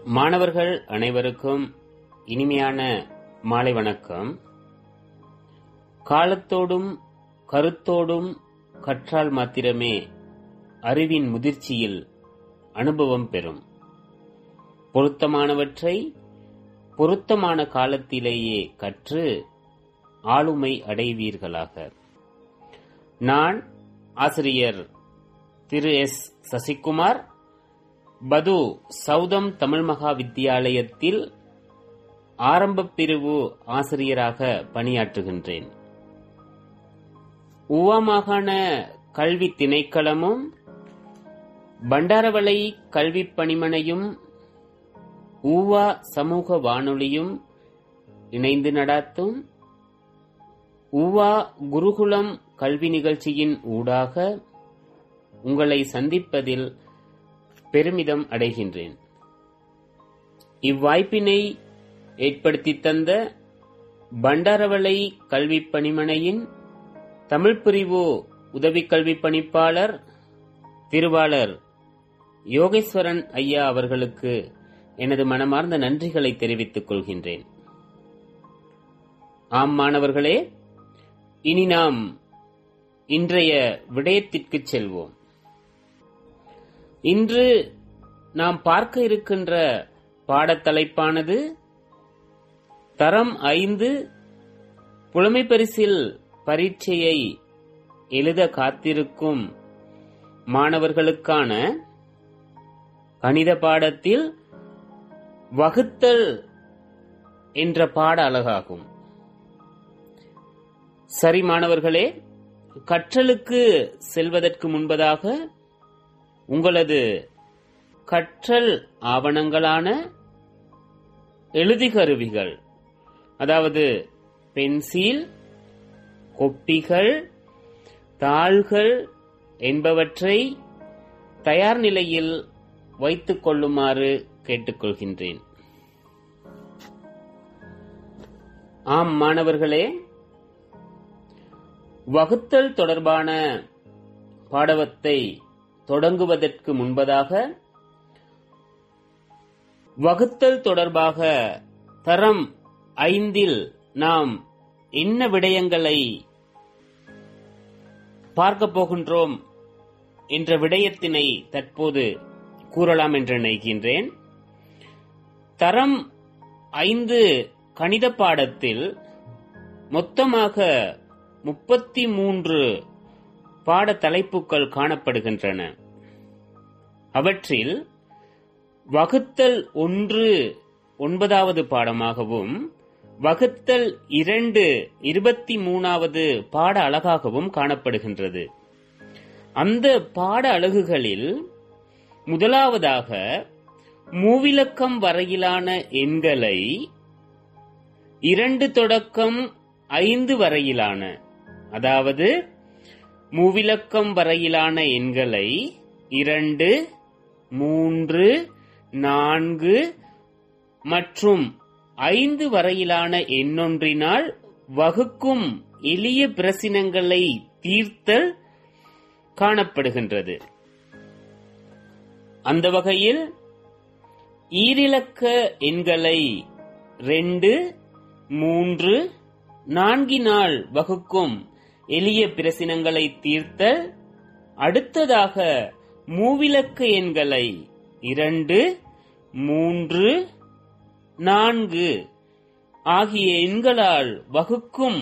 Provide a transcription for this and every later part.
மாணவர்கள் அனைவருக்கும் இனிமையான மாலை வணக்கம் காலத்தோடும் கருத்தோடும் கற்றால் மாத்திரமே அறிவின் முதிர்ச்சியில் அனுபவம் பெறும் பொருத்தமானவற்றை பொருத்தமான காலத்திலேயே கற்று ஆளுமை அடைவீர்களாக நான் ஆசிரியர் திரு எஸ் சசிகுமார் பது சௌதம் தமிழ் மகா வித்தியாலயத்தில் ஆரம்பப் பிரிவு ஆசிரியராக பணியாற்றுகின்றேன் உவா மாகாண கல்வி திணைக்களமும் பண்டாரவளை கல்விப் பணிமனையும் ஊவா சமூக வானொலியும் இணைந்து நடாத்தும் ஊவா குருகுலம் கல்வி நிகழ்ச்சியின் ஊடாக உங்களை சந்திப்பதில் பெருமிதம் அடைகின்றேன் இவ்வாய்ப்பினை ஏற்படுத்தி தந்த பண்டாரவளை கல்விப் பணிமனையின் தமிழ் பிரிவு உதவி கல்வி பணிப்பாளர் திருவாளர் யோகேஸ்வரன் ஐயா அவர்களுக்கு எனது மனமார்ந்த நன்றிகளை தெரிவித்துக் கொள்கின்றேன் ஆம் மாணவர்களே இனி நாம் இன்றைய விடயத்திற்கு செல்வோம் இன்று நாம் பார்க்க இருக்கின்ற பாடத்தலைப்பானது தரம் ஐந்து புலமை பரிசில் பரீட்சையை எழுத காத்திருக்கும் மாணவர்களுக்கான கணித பாடத்தில் வகுத்தல் என்ற பாட அழகாகும் சரி மாணவர்களே கற்றலுக்கு செல்வதற்கு முன்பதாக உங்களது கற்றல் ஆவணங்களான எழுதி கருவிகள் அதாவது பென்சில் கொப்பிகள் தாள்கள் என்பவற்றை தயார் நிலையில் வைத்துக் கொள்ளுமாறு கேட்டுக்கொள்கின்றேன் ஆம் மாணவர்களே வகுத்தல் தொடர்பான பாடவத்தை தொடங்குவதற்கு முன்பதாக வகுத்தல் தொடர்பாக தரம் ஐந்தில் நாம் என்ன விடயங்களை பார்க்க போகின்றோம் என்ற விடயத்தினை தற்போது கூறலாம் என்று நினைக்கின்றேன் தரம் ஐந்து கணித பாடத்தில் மொத்தமாக முப்பத்தி மூன்று பாட தலைப்புகள் காணப்படுகின்றன அவற்றில் வகுத்தல் ஒன்று ஒன்பதாவது பாடமாகவும் வகுத்தல் இரண்டு இருபத்தி மூணாவது பாட அழகாகவும் காணப்படுகின்றது அந்த பாட அலகுகளில் முதலாவதாக மூவிலக்கம் வரையிலான எண்களை இரண்டு தொடக்கம் ஐந்து வரையிலான அதாவது மூவிலக்கம் வரையிலான எண்களை இரண்டு மூன்று நான்கு மற்றும் ஐந்து வரையிலான எண்ணொன்றினால் வகுக்கும் எளிய பிரசினங்களை தீர்த்தல் காணப்படுகின்றது அந்த வகையில் ஈரிலக்க எண்களை ரெண்டு மூன்று நான்கினால் வகுக்கும் எளிய பிரசினங்களை தீர்த்தல் அடுத்ததாக மூவிலக்க எண்களை இரண்டு மூன்று நான்கு ஆகிய எண்களால் வகுக்கும்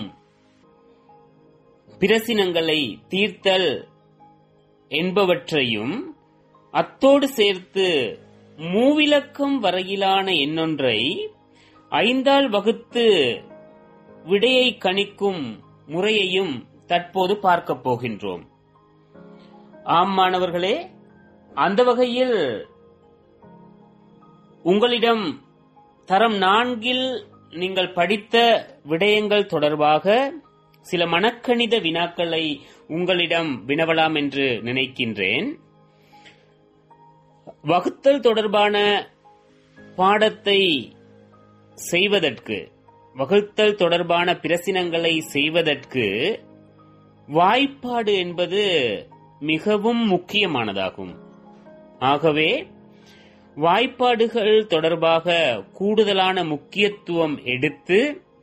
பிரசினங்களை தீர்த்தல் என்பவற்றையும் அத்தோடு சேர்த்து மூவிலக்கம் வரையிலான எண்ணொன்றை ஐந்தால் வகுத்து விடையை கணிக்கும் முறையையும் தற்போது பார்க்கப் போகின்றோம் ஆம் மாணவர்களே அந்த வகையில் உங்களிடம் தரம் நான்கில் நீங்கள் படித்த விடயங்கள் தொடர்பாக சில மனக்கணித வினாக்களை உங்களிடம் வினவலாம் என்று நினைக்கின்றேன் வகுத்தல் தொடர்பான பாடத்தை செய்வதற்கு வகுத்தல் தொடர்பான பிரசினங்களை செய்வதற்கு வாய்ப்பாடு என்பது மிகவும் முக்கியமானதாகும் ஆகவே வாய்ப்பாடுகள் தொடர்பாக கூடுதலான முக்கியத்துவம் எடுத்து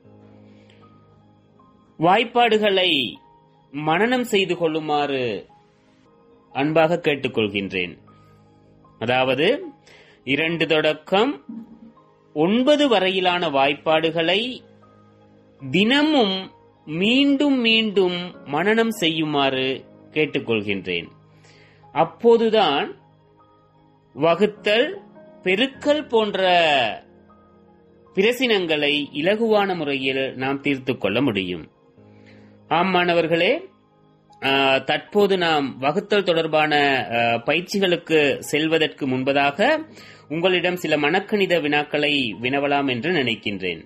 வாய்ப்பாடுகளை மனனம் செய்து கொள்ளுமாறு அன்பாக கேட்டுக்கொள்கின்றேன் அதாவது இரண்டு தொடக்கம் ஒன்பது வரையிலான வாய்ப்பாடுகளை தினமும் மீண்டும் மீண்டும் மனனம் செய்யுமாறு கேட்டுக்கொள்கின்றேன் அப்போதுதான் வகுத்தல் பெருக்கல் போன்ற பிரசினங்களை இலகுவான முறையில் நாம் தீர்த்து கொள்ள முடியும் ஆம் மாணவர்களே ஆஹ், தற்போது நாம் வகுத்தல் தொடர்பான ஆஹ், பயிற்சிகளுக்கு செல்வதற்கு முன்பதாக உங்களிடம் சில மனக்கணித வினாக்களை வினவலாம் என்று நினைக்கின்றேன்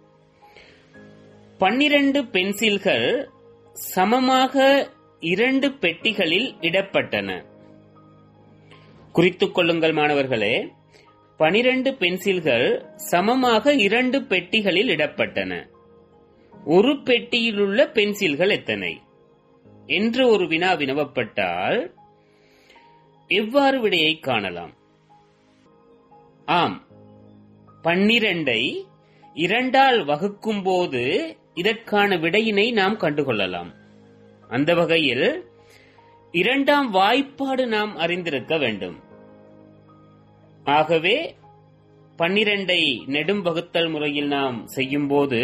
பன்னிரண்டு பென்சில்கள் சமமாக இரண்டு பெட்டிகளில் இடப்பட்டன குறித்துக் கொள்ளுங்கள் மாணவர்களே பனிரெண்டு பென்சில்கள் சமமாக இரண்டு பெட்டிகளில் இடப்பட்டன ஒரு பெட்டியில் உள்ள பென்சில்கள் எத்தனை என்று ஒரு வினா வினவப்பட்டால் எவ்வாறு விடையை காணலாம் ஆம் பன்னிரண்டை இரண்டால் வகுக்கும் போது இதற்கான விடையினை நாம் கண்டுகொள்ளலாம் அந்த வகையில் இரண்டாம் வாய்ப்பாடு நாம் அறிந்திருக்க வேண்டும் ஆகவே பன்னிரண்டை நெடும் வகுத்தல் முறையில் நாம் செய்யும்போது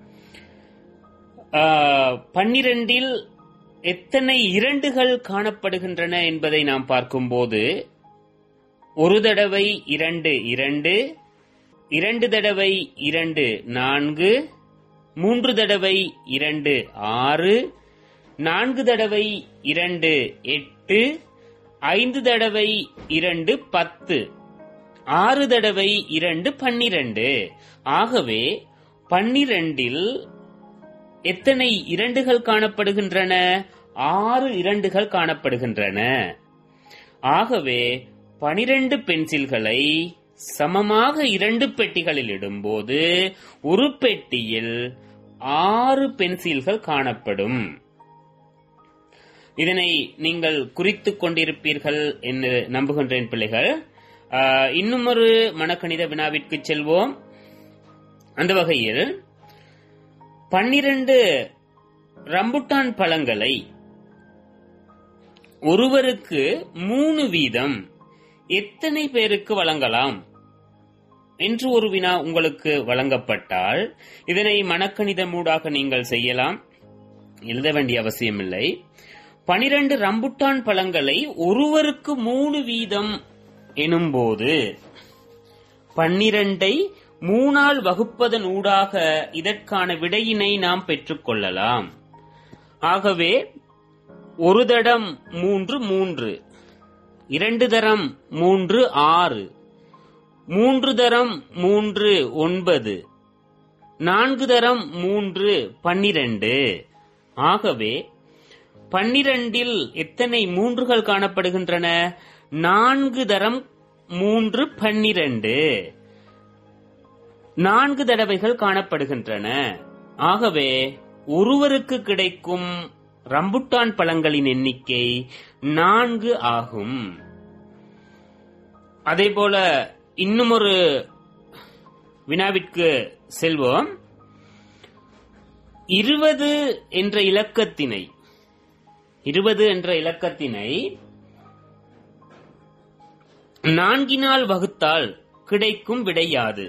ஆஹ், பன்னிரண்டில் எத்தனை இரண்டுகள் காணப்படுகின்றன என்பதை நாம் பார்க்கும்போது ஒரு தடவை இரண்டு இரண்டு இரண்டு தடவை இரண்டு நான்கு மூன்று தடவை இரண்டு ஆறு நான்கு தடவை இரண்டு எட்டு ஐந்து தடவை இரண்டு பத்து ஆறு தடவை இரண்டு பன்னிரண்டு ஆகவே பன்னிரண்டில் எத்தனை இரண்டுகள் காணப்படுகின்றன ஆறு இரண்டுகள் காணப்படுகின்றன ஆகவே பனிரெண்டு பென்சில்களை சமமாக இரண்டு பெட்டிகளில் இடும்போது ஒரு பெட்டியில் ஆறு பென்சில்கள் காணப்படும் இதனை நீங்கள் குறித்துக் கொண்டிருப்பீர்கள் என்று நம்புகின்றேன் பிள்ளைகள் ஆஹ், இன்னும் ஒரு மனக்கணித வினாவிற்கு செல்வோம் அந்த வகையில் பன்னிரண்டு ரம்புட்டான் பழங்களை ஒருவருக்கு மூணு வீதம் எத்தனை பேருக்கு வழங்கலாம் என்று ஒரு வினா உங்களுக்கு வழங்கப்பட்டால் இதனை மனக்கணித மூடாக நீங்கள் செய்யலாம் எழுத வேண்டிய அவசியமில்லை பனிரெண்டு ரம்புட்டான் பழங்களை ஒருவருக்கு மூணு வீதம் எனும்போது பன்னிரண்டை மூணால் வகுப்பதன் ஊடாக இதற்கான விடையினை நாம் பெற்றுக்கொள்ளலாம் ஆகவே ஒரு தடம் மூன்று மூன்று இரண்டு தரம் மூன்று ஆறு மூன்று தரம் மூன்று ஒன்பது நான்கு தரம் மூன்று பன்னிரண்டு ஆகவே பன்னிரண்டில் எத்தனை மூன்றுகள் காணப்படுகின்றன நான்கு தரம் மூன்று பன்னிரண்டு நான்கு தடவைகள் காணப்படுகின்றன ஆகவே ஒருவருக்கு கிடைக்கும் ரம்புட்டான் பழங்களின் எண்ணிக்கை நான்கு ஆகும் அதேபோல இன்னும் ஒரு வினாவிற்கு செல்வோம் இருபது என்ற இலக்கத்தினை இருபது என்ற இலக்கத்தினை நான்கினால் வகுத்தால் கிடைக்கும் விடையாது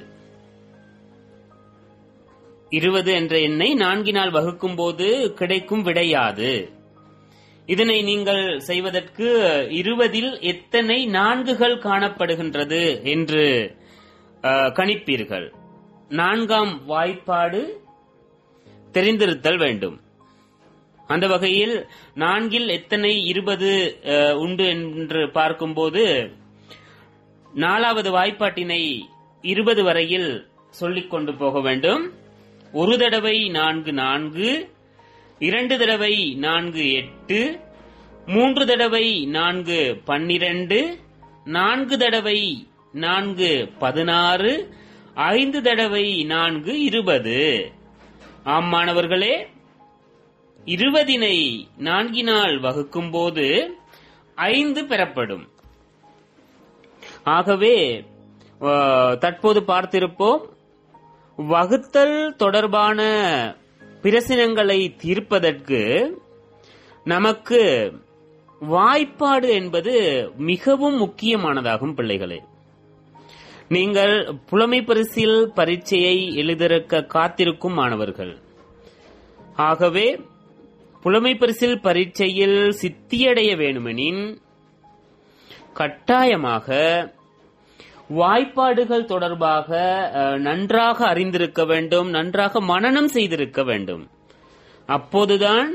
இருபது என்ற எண்ணை நான்கினால் வகுக்கும் போது கிடைக்கும் விடையாது இதனை நீங்கள் செய்வதற்கு இருபதில் எத்தனை நான்குகள் காணப்படுகின்றது என்று அஹ், கணிப்பீர்கள் நான்காம் வாய்ப்பாடு தெரிந்திருத்தல் வேண்டும் அந்த வகையில் நான்கில் எத்தனை இருபது அஹ், உண்டு என்று பார்க்கும்போது நாலாவது வாய்ப்பாட்டினை இருபது வரையில் சொல்லிக் கொண்டு போக வேண்டும் ஒரு தடவை நான்கு நான்கு இரண்டு தடவை நான்கு எட்டு மூன்று தடவை நான்கு பன்னிரண்டு நான்கு தடவை நான்கு பதினாறு ஐந்து தடவை நான்கு இருபது ஆம் மாணவர்களே இருபதினை நான்கினால் வகுக்கும்போது ஐந்து பெறப்படும் ஆகவே அஹ், தற்போது பார்த்திருப்போம் வகுத்தல் தொடர்பான பிரச்சனைகளை தீர்ப்பதற்கு நமக்கு வாய்ப்பாடு என்பது மிகவும் முக்கியமானதாகும் பிள்ளைகளே நீங்கள் புலமை பரிசில் பரீட்சையை எழுதிருக்க காத்திருக்கும் மாணவர்கள் ஆகவே புலமை பரிசில் பரீட்சையில் சித்தியடைய வேணுமெனின் கட்டாயமாக வாய்ப்பாடுகள் தொடர்பாக அஹ், நன்றாக அறிந்திருக்க வேண்டும் நன்றாக மனனம் செய்திருக்க வேண்டும் அப்போதுதான்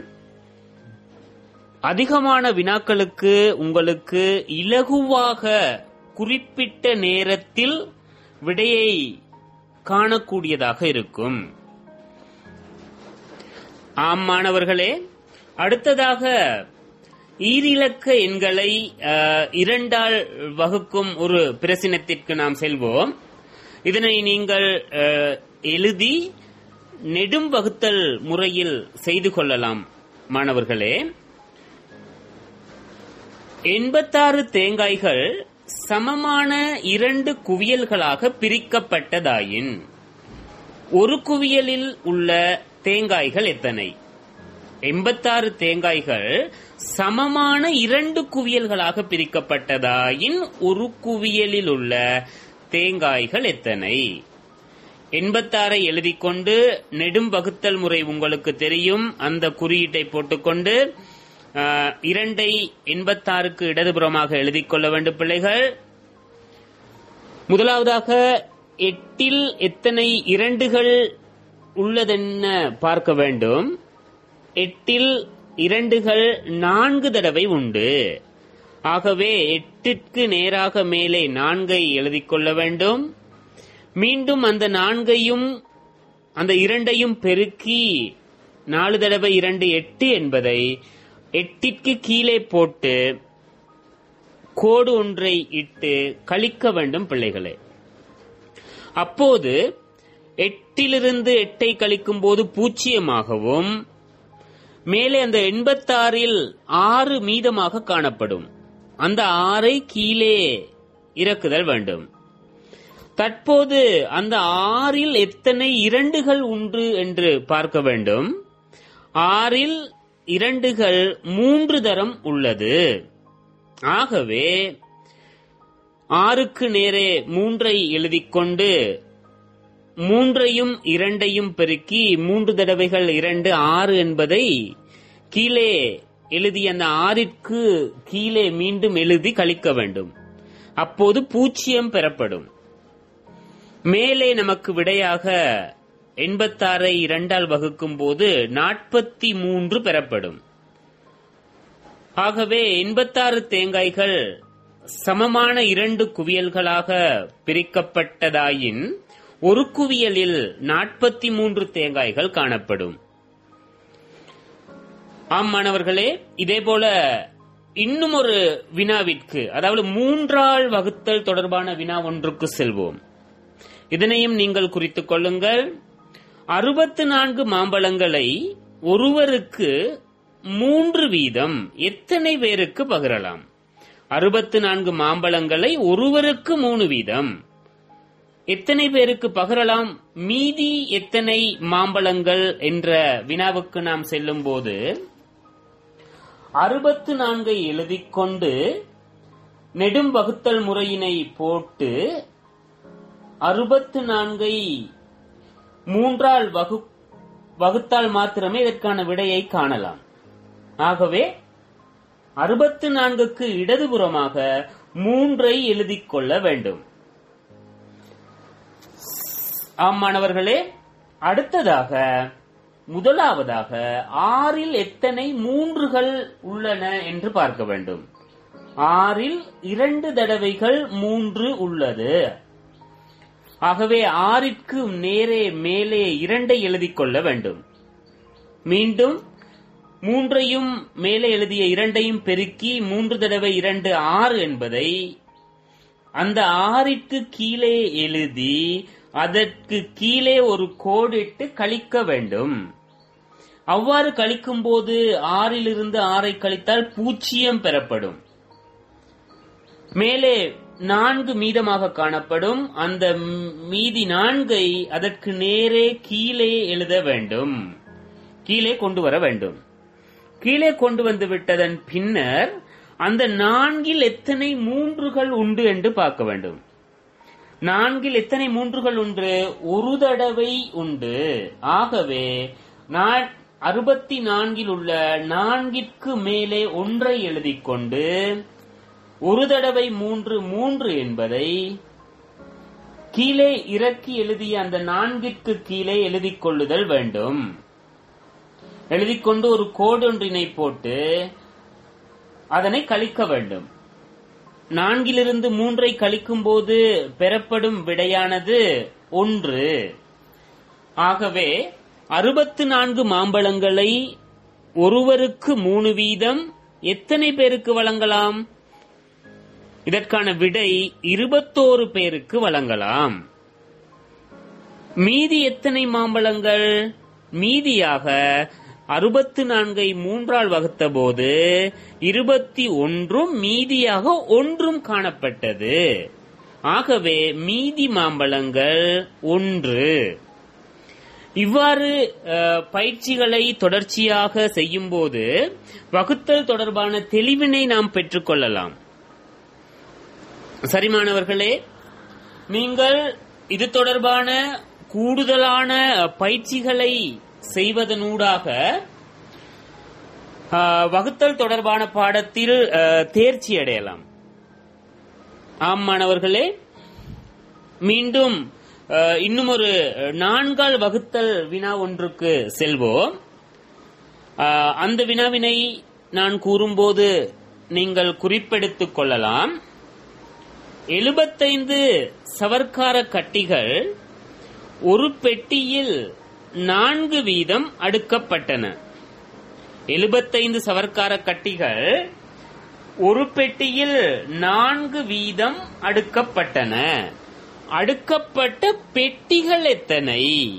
அதிகமான வினாக்களுக்கு உங்களுக்கு இலகுவாக குறிப்பிட்ட நேரத்தில் விடையை காணக்கூடியதாக இருக்கும் ஆம் மாணவர்களே அடுத்ததாக ஈரிலக்க எண்களை அஹ், இரண்டால் வகுக்கும் ஒரு பிரசினத்திற்கு நாம் செல்வோம் இதனை நீங்கள் அஹ், எழுதி நெடும் வகுத்தல் முறையில் செய்து கொள்ளலாம் மாணவர்களே எண்பத்தாறு தேங்காய்கள் சமமான இரண்டு குவியல்களாக பிரிக்கப்பட்டதாயின் ஒரு குவியலில் உள்ள தேங்காய்கள் எத்தனை எண்பத்தாறு தேங்காய்கள் சமமான இரண்டு குவியல்களாக பிரிக்கப்பட்டதாயின் ஒரு குவியலில் உள்ள தேங்காய்கள் எத்தனை எண்பத்தாறை எழுதிக் கொண்டு நெடும் வகுத்தல் முறை உங்களுக்கு தெரியும் அந்த குறியீட்டை போட்டுக்கொண்டு ஆஹ், இரண்டை எண்பத்தாறுக்கு இடதுபுறமாக எழுதிக் கொள்ள வேண்டும் பிள்ளைகள் முதலாவதாக எட்டில் எத்தனை இரண்டுகள் உள்ளதென்ன பார்க்க வேண்டும் எட்டில் இரண்டுகள் நான்கு தடவை உண்டு ஆகவே எட்டிற்கு நேராக மேலே நான்கை எழுதிக் கொள்ள வேண்டும் மீண்டும் அந்த நான்கையும் அந்த இரண்டையும் பெருக்கி நாலு தடவை இரண்டு எட்டு என்பதை எட்டிற்கு கீழே போட்டு கோடு ஒன்றை இட்டு கழிக்க வேண்டும் பிள்ளைகளே அப்போது எட்டிலிருந்து எட்டை கழிக்கும் போது பூஜ்ஜியமாகவும் மேலே அந்த எண்பத்தாறில் ஆறு மீதமாக காணப்படும் அந்த ஆறை கீழே இறக்குதல் வேண்டும் தற்போது அந்த ஆறில் எத்தனை இரண்டுகள் உண்டு என்று பார்க்க வேண்டும் ஆறில் இரண்டுகள் மூன்று தரம் உள்ளது ஆகவே ஆறுக்கு நேரே மூன்றை எழுதிக் கொண்டு மூன்றையும் இரண்டையும் பெருக்கி மூன்று தடவைகள் இரண்டு ஆறு என்பதை கீழே எழுதி அந்த ஆறிற்கு கீழே மீண்டும் எழுதி கழிக்க வேண்டும் அப்போது பூஜ்ஜியம் பெறப்படும் மேலே நமக்கு விடையாக எண்பத்தாறை இரண்டால் வகுக்கும் போது நாற்பத்தி மூன்று பெறப்படும் ஆகவே எண்பத்தாறு தேங்காய்கள் சமமான இரண்டு குவியல்களாக பிரிக்கப்பட்டதாயின் ஒரு குவியலில் நாற்பத்தி மூன்று தேங்காய்கள் காணப்படும் ஆம் மாணவர்களே இதேபோல இன்னும் ஒரு வினாவிற்கு அதாவது மூன்றாள் வகுத்தல் தொடர்பான வினா ஒன்றுக்கு செல்வோம் இதனையும் நீங்கள் குறித்துக் கொள்ளுங்கள் அறுபத்து நான்கு மாம்பழங்களை ஒருவருக்கு மூன்று வீதம் எத்தனை பேருக்கு பகிரலாம் அறுபத்து நான்கு மாம்பழங்களை ஒருவருக்கு மூணு வீதம் எத்தனை பேருக்கு பகிரலாம் மீதி எத்தனை மாம்பழங்கள் என்ற வினாவுக்கு நாம் செல்லும் போது அறுபத்து நான்கை எழுதிக் கொண்டு நெடும் வகுத்தல் முறையினை போட்டு அறுபத்து நான்கை மூன்றால் வகு வகுத்தால் மாத்திரமே இதற்கான விடையை காணலாம் ஆகவே அறுபத்து நான்குக்கு இடதுபுறமாக மூன்றை எழுதிக் கொள்ள வேண்டும் ஆம் மாணவர்களே அடுத்ததாக முதலாவதாக ஆறில் எத்தனை மூன்றுகள் உள்ளன என்று பார்க்க வேண்டும் ஆறில் இரண்டு தடவைகள் மூன்று உள்ளது ஆகவே ஆறிற்கு நேரே மேலே இரண்டை எழுதிக் கொள்ள வேண்டும் மீண்டும் மூன்றையும் மேலே எழுதிய இரண்டையும் பெருக்கி மூன்று தடவை இரண்டு ஆறு என்பதை அந்த ஆறிற்கு கீழே எழுதி அதற்கு கீழே ஒரு கோடிட்டு கழிக்க வேண்டும் அவ்வாறு கழிக்கும் போது ஆறிலிருந்து ஆறை கழித்தால் பூஜ்ஜியம் பெறப்படும் மேலே நான்கு மீதமாக காணப்படும் அந்த ம்- மீதி நான்கை அதற்கு நேரே கீழே எழுத வேண்டும் கீழே கொண்டு வர வேண்டும் கீழே கொண்டு வந்து விட்டதன் பின்னர் அந்த நான்கில் எத்தனை மூன்றுகள் உண்டு என்று பார்க்க வேண்டும் நான்கில் எத்தனை மூன்றுகள் உண்டு ஒரு தடவை உண்டு ஆகவே நான் அறுபத்தி நான்கில் உள்ள நான்கிற்கு மேலே ஒன்றை எழுதிக் கொண்டு ஒரு தடவை மூன்று மூன்று என்பதை கீழே இறக்கி எழுதிய அந்த நான்கிற்கு கீழே எழுதிக் கொள்ளுதல் வேண்டும் எழுதிக் கொண்டு ஒரு கோடொன்றினை போட்டு அதனை கழிக்க வேண்டும் நான்கிலிருந்து மூன்றை கழிக்கும் போது பெறப்படும் விடையானது ஒன்று ஆகவே அறுபத்து நான்கு மாம்பழங்களை ஒருவருக்கு மூணு வீதம் எத்தனை பேருக்கு வழங்கலாம் இதற்கான விடை இருபத்தோரு பேருக்கு வழங்கலாம் மீதி எத்தனை மாம்பழங்கள் மீதியாக அறுபத்து நான்கை மூன்றால் வகுத்த போது இருபத்தி ஒன்றும் மீதியாக ஒன்றும் காணப்பட்டது ஆகவே மீதி மாம்பழங்கள் ஒன்று இவ்வாறு அஹ், பயிற்சிகளை தொடர்ச்சியாக செய்யும்போது வகுத்தல் தொடர்பான தெளிவினை நாம் பெற்றுக்கொள்ளலாம் சரி மாணவர்களே நீங்கள் இது தொடர்பான கூடுதலான பயிற்சிகளை செய்வதனூடாக ஆஹ், வகுத்தல் தொடர்பான பாடத்தில் ஆஹ், தேர்ச்சி அடையலாம் ஆம் மாணவர்களே மீண்டும் ஆஹ், இன்னும் ஒரு நான்கால் வகுத்தல் வினா ஒன்றுக்கு செல்வோம் ஆஹ், அந்த வினாவினை நான் கூறும்போது நீங்கள் குறிப்பெடுத்துக் கொள்ளலாம் எழுபத்தைந்து சவர்க்கார கட்டிகள் ஒரு பெட்டியில் நான்கு வீதம் அடுக்கப்பட்டன எழுபத்தைந்து சவர்க்கார கட்டிகள் ஒரு பெட்டியில் நான்கு வீதம் அடுக்கப்பட்டன அடுக்கப்பட்ட பெட்டிகள் எத்தனை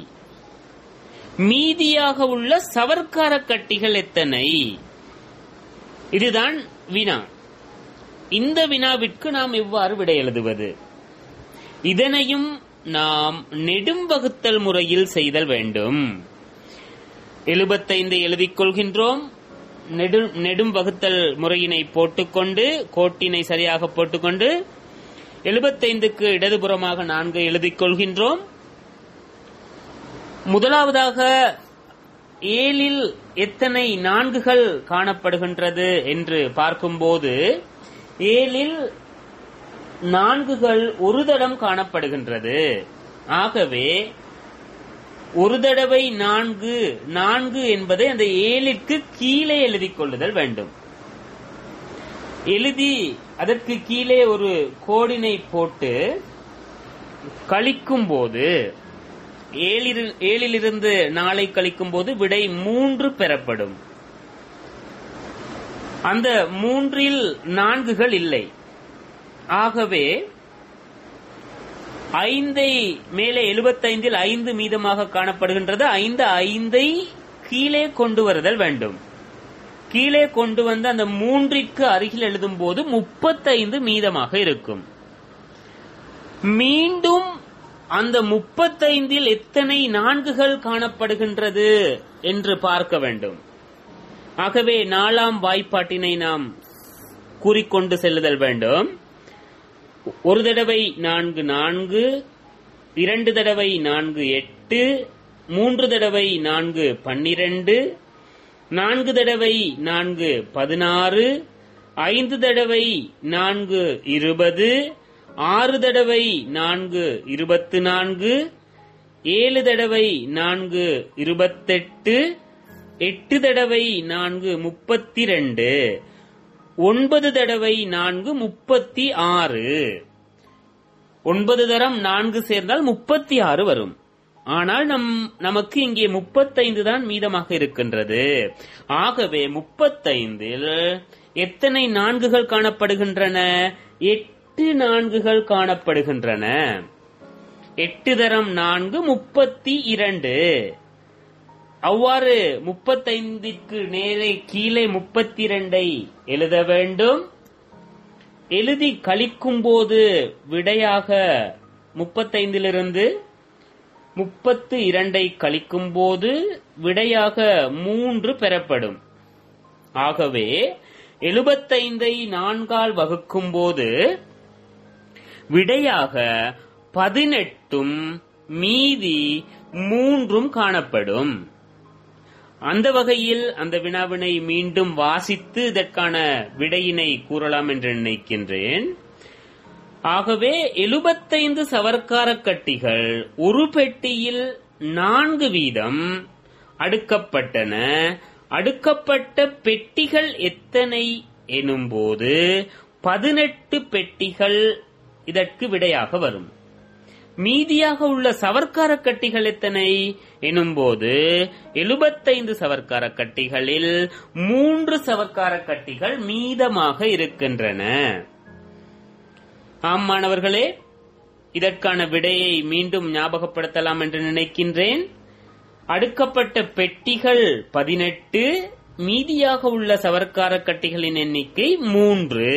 மீதியாக உள்ள சவர்க்கார கட்டிகள் எத்தனை இதுதான் வினா இந்த வினாவிற்கு நாம் எவ்வாறு விடை எழுதுவது இதனையும் நாம் நெடும் வகுத்தல் முறையில் செய்தல் வேண்டும் எழுபத்தைந்து எழுதிக் கொள்கின்றோம் நெடு- நெடும் வகுத்தல் முறையினை போட்டுக்கொண்டு கோட்டினை சரியாக போட்டுக்கொண்டு எழுபத்தைந்துக்கு இடதுபுறமாக நான்கு எழுதிக் கொள்கின்றோம் முதலாவதாக ஏழில் எத்தனை நான்குகள் காணப்படுகின்றது என்று பார்க்கும்போது ஏழில் நான்குகள் ஒரு தடம் காணப்படுகின்றது ஆகவே ஒரு தடவை நான்கு நான்கு என்பதை அந்த ஏழிற்கு கீழே எழுதிக் கொள்ளுதல் வேண்டும் எழுதி அதற்கு கீழே ஒரு கோடினை போட்டு கழிக்கும் போது ஏழில் ஏழிலிருந்து நாளை கழிக்கும் போது விடை மூன்று பெறப்படும் அந்த மூன்றில் நான்குகள் இல்லை ஆகவே ஐந்தை மேலே எழுபத்தைந்தில் ஐந்து மீதமாக காணப்படுகின்றது ஐந்து ஐந்தை கீழே கொண்டு வருதல் வேண்டும் கீழே கொண்டு வந்து அந்த மூன்றிற்கு அருகில் எழுதும் போது முப்பத்தைந்து மீதமாக இருக்கும் மீண்டும் அந்த முப்பத்தைந்தில் எத்தனை நான்குகள் காணப்படுகின்றது என்று பார்க்க வேண்டும் ஆகவே நாலாம் வாய்ப்பாட்டினை நாம் கூறிக்கொண்டு செல்லுதல் வேண்டும் ஒரு தடவை நான்கு நான்கு இரண்டு தடவை நான்கு எட்டு மூன்று தடவை நான்கு பன்னிரண்டு நான்கு தடவை நான்கு பதினாறு ஐந்து தடவை நான்கு இருபது ஆறு தடவை நான்கு இருபத்து நான்கு ஏழு தடவை நான்கு இருபத்தெட்டு எட்டு தடவை நான்கு முப்பத்தி ரெண்டு ஒன்பது தடவை நான்கு முப்பத்தி ஆறு ஒன்பது தரம் நான்கு சேர்ந்தால் முப்பத்தி ஆறு வரும் ஆனால் நம் நமக்கு இங்கே முப்பத்தைந்து தான் மீதமாக இருக்கின்றது ஆகவே முப்பத்தைந்தில் எத்தனை நான்குகள் காணப்படுகின்றன எட்டு நான்குகள் காணப்படுகின்றன எட்டு தரம் நான்கு முப்பத்தி இரண்டு அவ்வாறு முப்பத்தைந்திற்கு நேரே கீழே முப்பத்தி இரண்டை எழுத வேண்டும் எழுதி கழிக்கும் போது விடையாக முப்பத்தைந்திலிருந்து முப்பத்து இரண்டை கழிக்கும் போது விடையாக மூன்று பெறப்படும் ஆகவே எழுபத்தைந்தை நான்கால் வகுக்கும் போது விடையாக பதினெட்டும் மீதி மூன்றும் காணப்படும் அந்த வகையில் அந்த வினாவினை மீண்டும் வாசித்து இதற்கான விடையினை கூறலாம் என்று நினைக்கின்றேன் ஆகவே எழுபத்தைந்து சவர்க்கார கட்டிகள் ஒரு பெட்டியில் நான்கு வீதம் அடுக்கப்பட்டன அடுக்கப்பட்ட பெட்டிகள் எத்தனை எனும்போது பதினெட்டு பெட்டிகள் இதற்கு விடையாக வரும் மீதியாக உள்ள சவர்க்கார கட்டிகள் எத்தனை எனும்போது எழுபத்தைந்து சவர்க்கார கட்டிகளில் மூன்று சவர்க்கார கட்டிகள் மீதமாக இருக்கின்றன ஆம் மாணவர்களே இதற்கான விடையை மீண்டும் ஞாபகப்படுத்தலாம் என்று நினைக்கின்றேன் அடுக்கப்பட்ட பெட்டிகள் பதினெட்டு மீதியாக உள்ள சவர்க்கார கட்டிகளின் எண்ணிக்கை மூன்று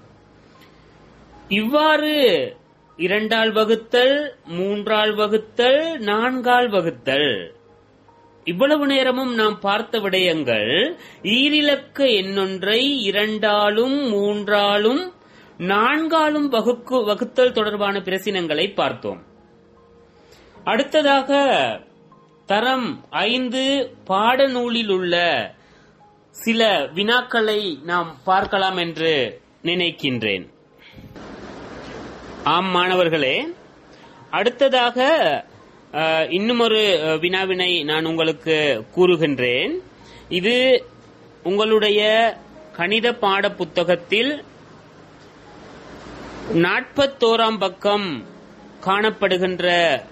இவ்வாறு இரண்டால் வகுத்தல் மூன்றால் வகுத்தல் நான்கால் வகுத்தல் இவ்வளவு நேரமும் நாம் பார்த்த விடயங்கள் ஈரிலக்க எண்ணொன்றை இரண்டாலும் மூன்றாலும் நான்காலும் வகுக்கு வகுத்தல் தொடர்பான பிரசினங்களை பார்த்தோம் அடுத்ததாக தரம் ஐந்து பாடநூலில் உள்ள சில வினாக்களை நாம் பார்க்கலாம் என்று நினைக்கின்றேன் ஆம் மாணவர்களே அடுத்ததாக அஹ், இன்னும் ஒரு அஹ், வினாவினை நான் உங்களுக்கு கூறுகின்றேன் இது உங்களுடைய கணித பாட புத்தகத்தில் நாற்பத்தோராம் பக்கம் காணப்படுகின்ற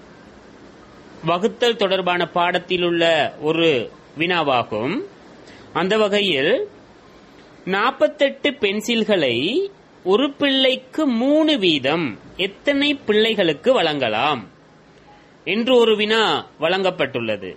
வகுத்தல் தொடர்பான பாடத்தில் உள்ள ஒரு வினாவாகும் அந்த வகையில் நாற்பத்தெட்டு பென்சில்களை ஒரு பிள்ளைக்கு மூணு வீதம் எத்தனை பிள்ளைகளுக்கு வழங்கலாம் என்று ஒரு வினா வழங்கப்பட்டுள்ளது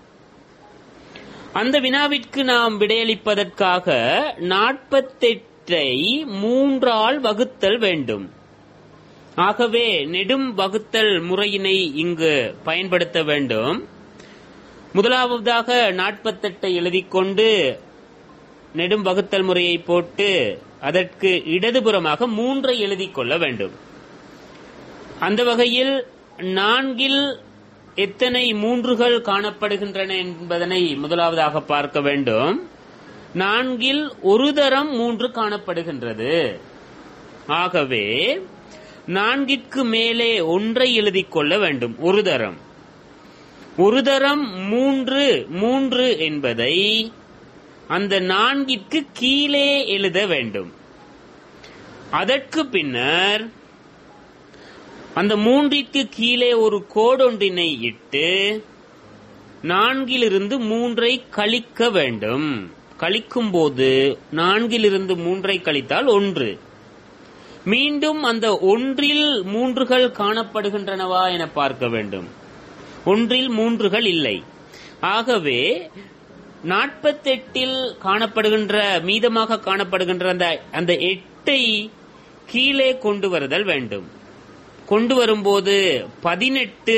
அந்த வினாவிற்கு நாம் விடையளிப்பதற்காக நாற்பத்தெட்டை மூன்றால் வகுத்தல் வேண்டும் ஆகவே நெடும் வகுத்தல் முறையினை இங்கு பயன்படுத்த வேண்டும் முதலாவதாக நாற்பத்தெட்டை எழுதிக் கொண்டு நெடும் வகுத்தல் முறையை போட்டு அதற்கு இடதுபுறமாக மூன்றை எழுதிக் கொள்ள வேண்டும் அந்த வகையில் நான்கில் எத்தனை மூன்றுகள் காணப்படுகின்றன என்பதனை முதலாவதாக பார்க்க வேண்டும் நான்கில் ஒரு தரம் மூன்று காணப்படுகின்றது ஆகவே நான்கிற்கு மேலே ஒன்றை எழுதிக் கொள்ள வேண்டும் ஒரு தரம் ஒரு தரம் மூன்று மூன்று என்பதை அந்த நான்கிற்கு கீழே எழுத வேண்டும் அதற்கு பின்னர் அந்த மூன்றிற்கு கீழே ஒரு கோடொன்றினை இட்டு நான்கிலிருந்து மூன்றை கழிக்க வேண்டும் கழிக்கும் போது நான்கிலிருந்து மூன்றை கழித்தால் ஒன்று மீண்டும் அந்த ஒன்றில் மூன்றுகள் காணப்படுகின்றனவா என பார்க்க வேண்டும் ஒன்றில் மூன்றுகள் இல்லை ஆகவே நாற்பத்தெட்டில் காணப்படுகின்ற மீதமாக காணப்படுகின்ற அந்த அந்த எட்டை கீழே கொண்டு வருதல் வேண்டும் கொண்டு வரும்போது பதினெட்டு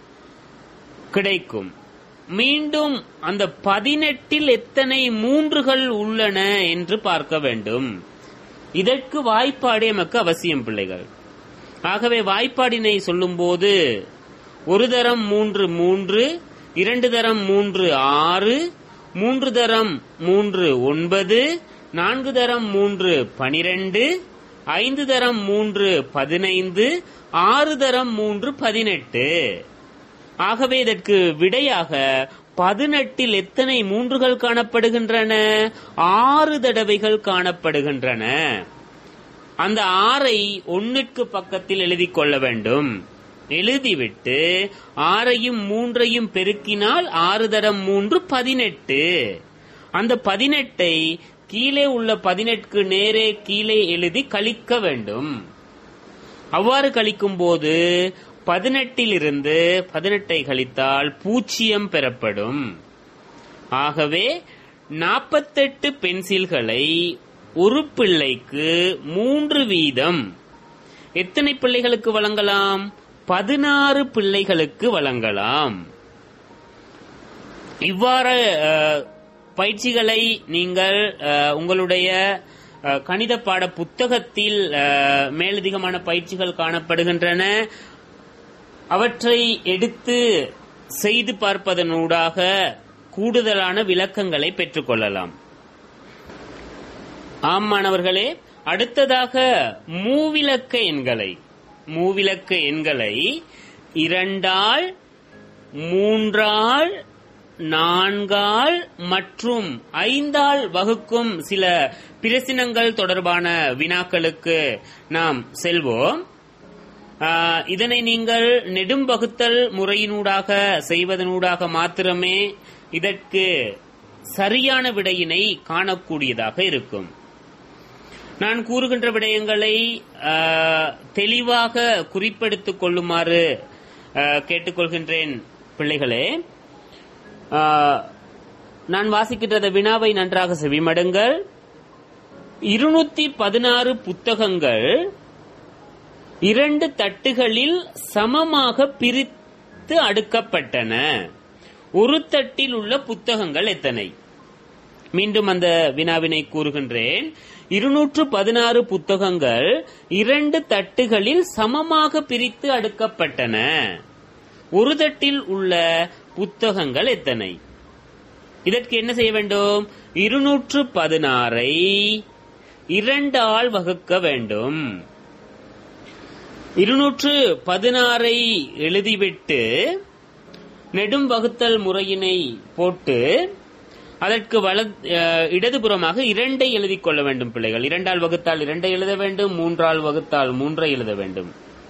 கிடைக்கும் மீண்டும் அந்த பதினெட்டில் எத்தனை மூன்றுகள் உள்ளன என்று பார்க்க வேண்டும் இதற்கு வாய்ப்பாடு எமக்கு அவசியம் பிள்ளைகள் ஆகவே வாய்ப்பாடினை சொல்லும்போது ஒரு தரம் மூன்று மூன்று இரண்டு தரம் மூன்று ஆறு மூன்று தரம் மூன்று ஒன்பது நான்கு தரம் மூன்று பனிரெண்டு ஐந்து தரம் மூன்று பதினைந்து ஆறு தரம் மூன்று பதினெட்டு ஆகவே இதற்கு விடையாக பதினெட்டில் எத்தனை மூன்றுகள் காணப்படுகின்றன ஆறு தடவைகள் காணப்படுகின்றன அந்த ஆறை ஒன்னிற்கு பக்கத்தில் எழுதிக் கொள்ள வேண்டும் எழுதிவிட்டு ஆறையும் மூன்றையும் பெருக்கினால் ஆறு தரம் மூன்று பதினெட்டு அந்த பதினெட்டை கீழே உள்ள பதினெட்டுக்கு நேரே கீழே எழுதி கழிக்க வேண்டும் அவ்வாறு கழிக்கும் போது பதினெட்டிலிருந்து பதினெட்டை கழித்தால் பூஜ்ஜியம் பெறப்படும் ஆகவே நாற்பத்தெட்டு பென்சில்களை ஒரு பிள்ளைக்கு மூன்று வீதம் எத்தனை பிள்ளைகளுக்கு வழங்கலாம் பதினாறு பிள்ளைகளுக்கு வழங்கலாம் இவ்வாறு அஹ், பயிற்சிகளை நீங்கள் அஹ், உங்களுடைய அஹ், கணித பாட புத்தகத்தில் அஹ், மேலதிகமான பயிற்சிகள் காணப்படுகின்றன அவற்றை எடுத்து செய்து பார்ப்பதனூடாக கூடுதலான விளக்கங்களை பெற்றுக்கொள்ளலாம் ஆம் மாணவர்களே அடுத்ததாக மூவிலக்க எண்களை மூவிலக்க எண்களை இரண்டால் மூன்றால் நான்கால் மற்றும் ஐந்தால் வகுக்கும் சில பிரசினங்கள் தொடர்பான வினாக்களுக்கு நாம் செல்வோம் ஆஹ், இதனை நீங்கள் நெடும் வகுத்தல் முறையினூடாக செய்வதனூடாக மாத்திரமே இதற்கு சரியான விடையினை காணக்கூடியதாக இருக்கும் நான் கூறுகின்ற விடயங்களை ஆஹ், தெளிவாக குறிப்பெடுத்துக் கொள்ளுமாறு ஆஹ், கேட்டுக்கொள்கின்றேன் பிள்ளைகளே ஆஹ், நான் வாசிக்கின்ற வினாவை நன்றாக செவிமடுங்கள் இருநூத்தி பதினாறு புத்தகங்கள் இரண்டு தட்டுகளில் சமமாக பிரித்து அடுக்கப்பட்டன ஒரு தட்டில் உள்ள புத்தகங்கள் எத்தனை மீண்டும் அந்த வினாவினை கூறுகின்றேன் இருநூற்று பதினாறு புத்தகங்கள் இரண்டு தட்டுகளில் சமமாக பிரித்து அடுக்கப்பட்டன ஒரு தட்டில் உள்ள புத்தகங்கள் எத்தனை இதற்கு என்ன செய்ய வேண்டும் இருநூற்று பதினாறை இரண்டால் வகுக்க வேண்டும் இருநூற்று பதினாறை எழுதிவிட்டு நெடும் வகுத்தல் முறையினை போட்டு அதற்கு வல அஹ், இடதுபுறமாக இரண்டை எழுதிக் கொள்ள வேண்டும் பிள்ளைகள் இரண்டால் வகுத்தால் இரண்டை எழுத வேண்டும் மூன்றால் வகுத்தால் மூன்றை எழுத வேண்டும்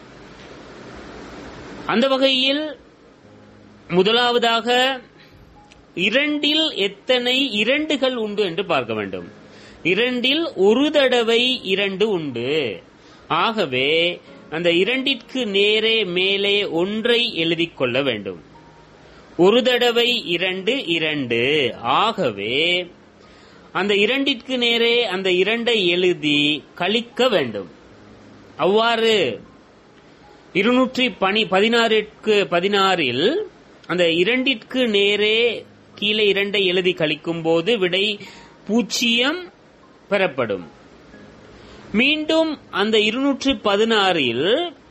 அந்த வகையில் முதலாவதாக இரண்டில் எத்தனை இரண்டுகள் உண்டு என்று பார்க்க வேண்டும் இரண்டில் ஒரு தடவை இரண்டு உண்டு ஆகவே அந்த இரண்டிற்கு நேரே மேலே ஒன்றை எழுதிக் கொள்ள வேண்டும் ஒரு தடவை இரண்டு இரண்டு ஆகவே அந்த இரண்டிற்கு நேரே அந்த இரண்டை எழுதி கழிக்க வேண்டும் அவ்வாறு இருநூற்றி பனி பதினாறிற்கு பதினாறில் அந்த இரண்டிற்கு நேரே கீழே இரண்டை எழுதி கழிக்கும் போது விடை பூஜ்ஜியம் பெறப்படும் மீண்டும் அந்த இருநூற்றி பதினாறில்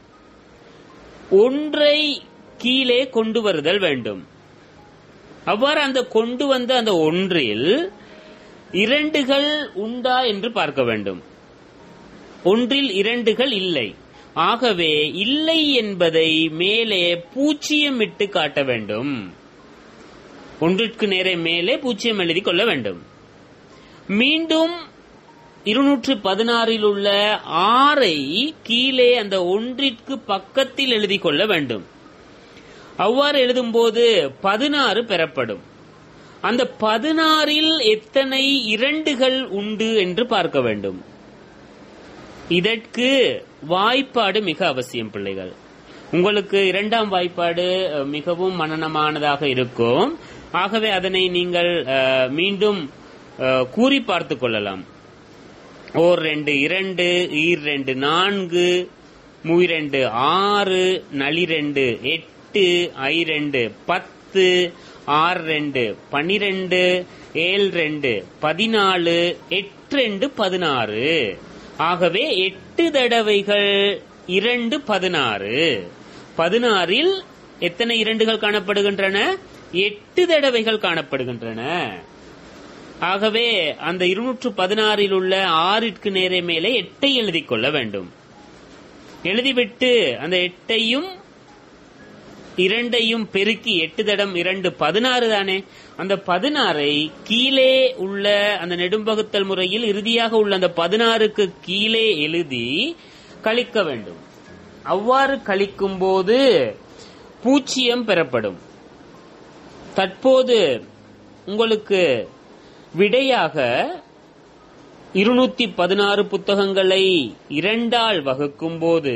ஒன்றை கீழே கொண்டு வருதல் வேண்டும் அவ்வாறு அந்த கொண்டு வந்த அந்த ஒன்றில் இரண்டுகள் உண்டா என்று பார்க்க வேண்டும் ஒன்றில் இரண்டுகள் இல்லை ஆகவே இல்லை என்பதை மேலே பூஜ்ஜியம் இட்டு காட்ட வேண்டும் ஒன்றிற்கு நேரே மேலே பூஜ்ஜியம் எழுதி கொள்ள வேண்டும் மீண்டும் இருநூற்று பதினாறில் உள்ள ஆறை கீழே அந்த ஒன்றிற்கு பக்கத்தில் எழுதி கொள்ள வேண்டும் அவ்வாறு எழுதும்போது பதினாறு பெறப்படும் அந்த பதினாறில் எத்தனை இரண்டுகள் உண்டு என்று பார்க்க வேண்டும் இதற்கு வாய்ப்பாடு மிக அவசியம் பிள்ளைகள் உங்களுக்கு இரண்டாம் வாய்ப்பாடு அஹ், மிகவும் மனனமானதாக இருக்கும் ஆகவே அதனை நீங்கள் அஹ், மீண்டும் அஹ், கூறி பார்த்துக் கொள்ளலாம் ஓர் ரெண்டு இரண்டு ஈர் ரெண்டு நான்கு மூயிரண்டு ஆறு நளிரெண்டு எட்டு ஐ ரெண்டு பத்து ஆறு ரெண்டு பனிரெண்டு ஏழு ரெண்டு பதினாலு எட்டு ரெண்டு பதினாறு ஆகவே எட்டு தடவைகள் இரண்டு பதினாறு பதினாறில் எத்தனை இரண்டுகள் காணப்படுகின்றன எட்டு தடவைகள் காணப்படுகின்றன ஆகவே அந்த இருநூற்று பதினாறில் உள்ள ஆறிற்கு நேரே மேலே எட்டை எழுதிக் கொள்ள வேண்டும் எழுதிவிட்டு அந்த எட்டையும் இரண்டையும் பெருக்கி எட்டு தடம் இரண்டு பதினாறு தானே அந்த பதினாறை கீழே உள்ள அந்த நெடும்பகுத்தல் முறையில் இறுதியாக உள்ள அந்த பதினாறுக்கு கீழே எழுதி கழிக்க வேண்டும் அவ்வாறு கழிக்கும் போது பூஜ்ஜியம் பெறப்படும் தற்போது உங்களுக்கு விடையாக இருநூத்தி பதினாறு புத்தகங்களை இரண்டால் வகுக்கும் போது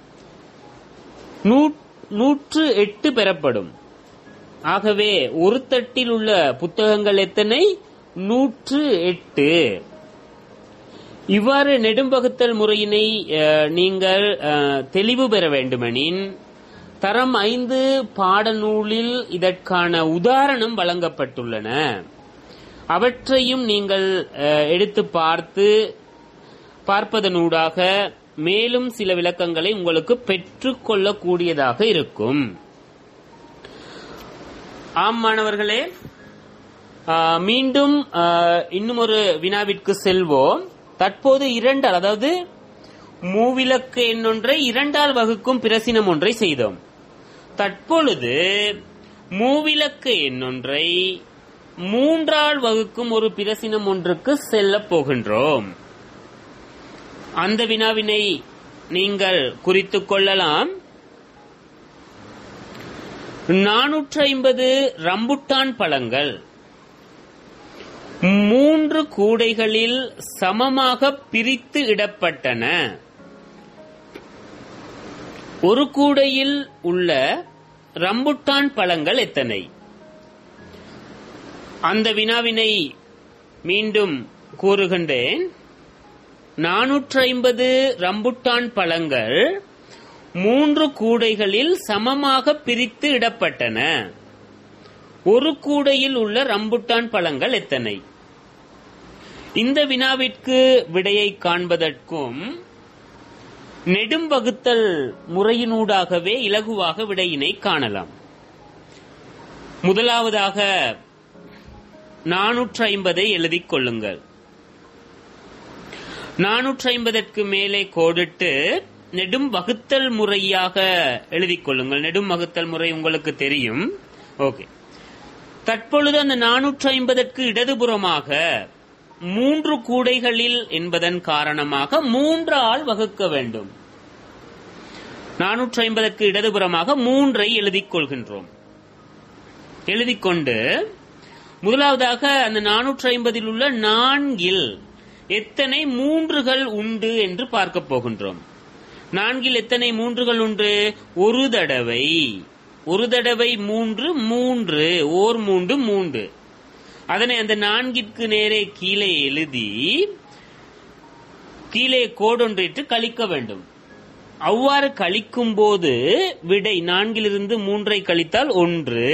நூற்று எட்டு பெறப்படும் ஆகவே ஒரு தட்டில் உள்ள புத்தகங்கள் எத்தனை நூற்று எட்டு இவ்வாறு நெடும்பகுத்தல் முறையினை அஹ், நீங்கள் அஹ், தெளிவு பெற வேண்டுமெனின் தரம் ஐந்து பாடநூலில் இதற்கான உதாரணம் வழங்கப்பட்டுள்ளன அவற்றையும் நீங்கள் அஹ், எடுத்து பார்த்து பார்ப்பதனூடாக மேலும் சில விளக்கங்களை உங்களுக்கு பெற்றுக்கொள்ளக்கூடியதாக இருக்கும் ஆம் மாணவர்களே ஆஹ், மீண்டும் ஆஹ், இன்னும் ஒரு வினாவிற்கு செல்வோம் தற்போது இரண்டால் அதாவது மூவிலக்கு என்னொன்றை இரண்டால் வகுக்கும் பிரசினம் ஒன்றை செய்தோம் தற்பொழுது மூவிலக்கு என்னொன்றை மூன்றால் வகுக்கும் ஒரு பிரசினம் ஒன்றுக்கு செல்லப் போகின்றோம் அந்த வினாவினை நீங்கள் குறித்துக் கொள்ளலாம் நானூற்றி ஐம்பது ரம்புட்டான் பழங்கள் மூன்று கூடைகளில் சமமாக பிரித்து இடப்பட்டன ஒரு கூடையில் உள்ள ரம்புட்டான் பழங்கள் எத்தனை அந்த வினாவினை மீண்டும் கூறுகின்றேன் நானூற்றி ஐம்பது ரம்புட்டான் பழங்கள் மூன்று கூடைகளில் சமமாக பிரித்து இடப்பட்டன ஒரு கூடையில் உள்ள ரம்புட்டான் பழங்கள் எத்தனை இந்த வினாவிற்கு விடையை காண்பதற்கும் நெடும் வகுத்தல் முறையினூடாகவே இலகுவாக விடையினை காணலாம் முதலாவதாக நானூற்றி ஐம்பதை எழுதிக் கொள்ளுங்கள் நானூற்றி ஐம்பதற்கு மேலே கோடிட்டு நெடும் வகுத்தல் முறையாக எழுதிக் கொள்ளுங்கள் நெடும் வகுத்தல் முறை உங்களுக்கு தெரியும் ஓகே தற்பொழுது அந்த நானூற்றி ஐம்பதற்கு இடதுபுறமாக மூன்று கூடைகளில் என்பதன் காரணமாக மூன்றால் வகுக்க வேண்டும் நானூற்றி ஐம்பதற்கு இடதுபுறமாக மூன்றை எழுதிக் கொள்கின்றோம் எழுதிக் கொண்டு முதலாவதாக அந்த நானூற்றி ஐம்பதில் உள்ள நான்கில் எத்தனை மூன்றுகள் உண்டு என்று பார்க்க போகின்றோம் நான்கில் எத்தனை மூன்றுகள் உண்டு ஒரு தடவை ஒரு தடவை மூன்று மூன்று ஓர் மூன்று மூன்று அதனை அந்த நான்கிற்கு நேரே கீழே எழுதி கீழே கோடொன்றிட்டு கழிக்க வேண்டும் அவ்வாறு கழிக்கும் போது விடை நான்கிலிருந்து மூன்றை கழித்தால் ஒன்று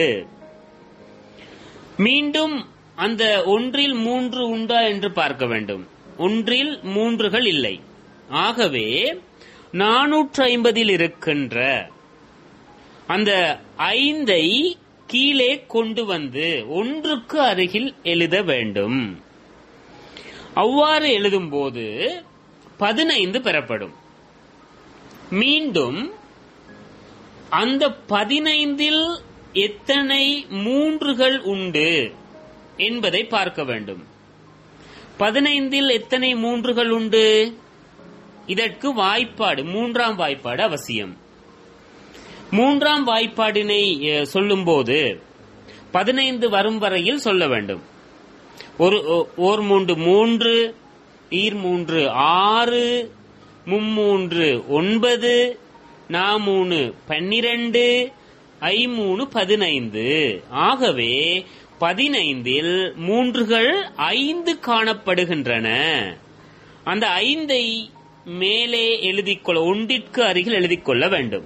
மீண்டும் அந்த ஒன்றில் மூன்று உண்டா என்று பார்க்க வேண்டும் ஒன்றில் மூன்றுகள் இல்லை ஆகவே நானூற்று ஐம்பதில் இருக்கின்ற அந்த ஐந்தை கீழே கொண்டு வந்து ஒன்றுக்கு அருகில் எழுத வேண்டும் அவ்வாறு எழுதும்போது பதினைந்து பெறப்படும் மீண்டும் அந்த பதினைந்தில் எத்தனை மூன்றுகள் உண்டு என்பதை பார்க்க வேண்டும் பதினைந்தில் எத்தனை மூன்றுகள் உண்டு இதற்கு வாய்ப்பாடு மூன்றாம் வாய்ப்பாடு அவசியம் மூன்றாம் வாய்ப்பாடினை அஹ், சொல்லும்போது பதினைந்து வரும் வரையில் சொல்ல வேண்டும் ஒரு ஓ- ஓர் மூன்று மூன்று ஈர் மூன்று ஆறு மும்மூன்று ஒன்பது நா மூணு பன்னிரண்டு ஐ மூணு பதினைந்து ஆகவே பதினைந்தில் மூன்றுகள் ஐந்து காணப்படுகின்றன அந்த ஐந்தை மேலே எழுதிக் கொள்ள ஒன்றிற்கு அருகில் எழுதிக் கொள்ள வேண்டும்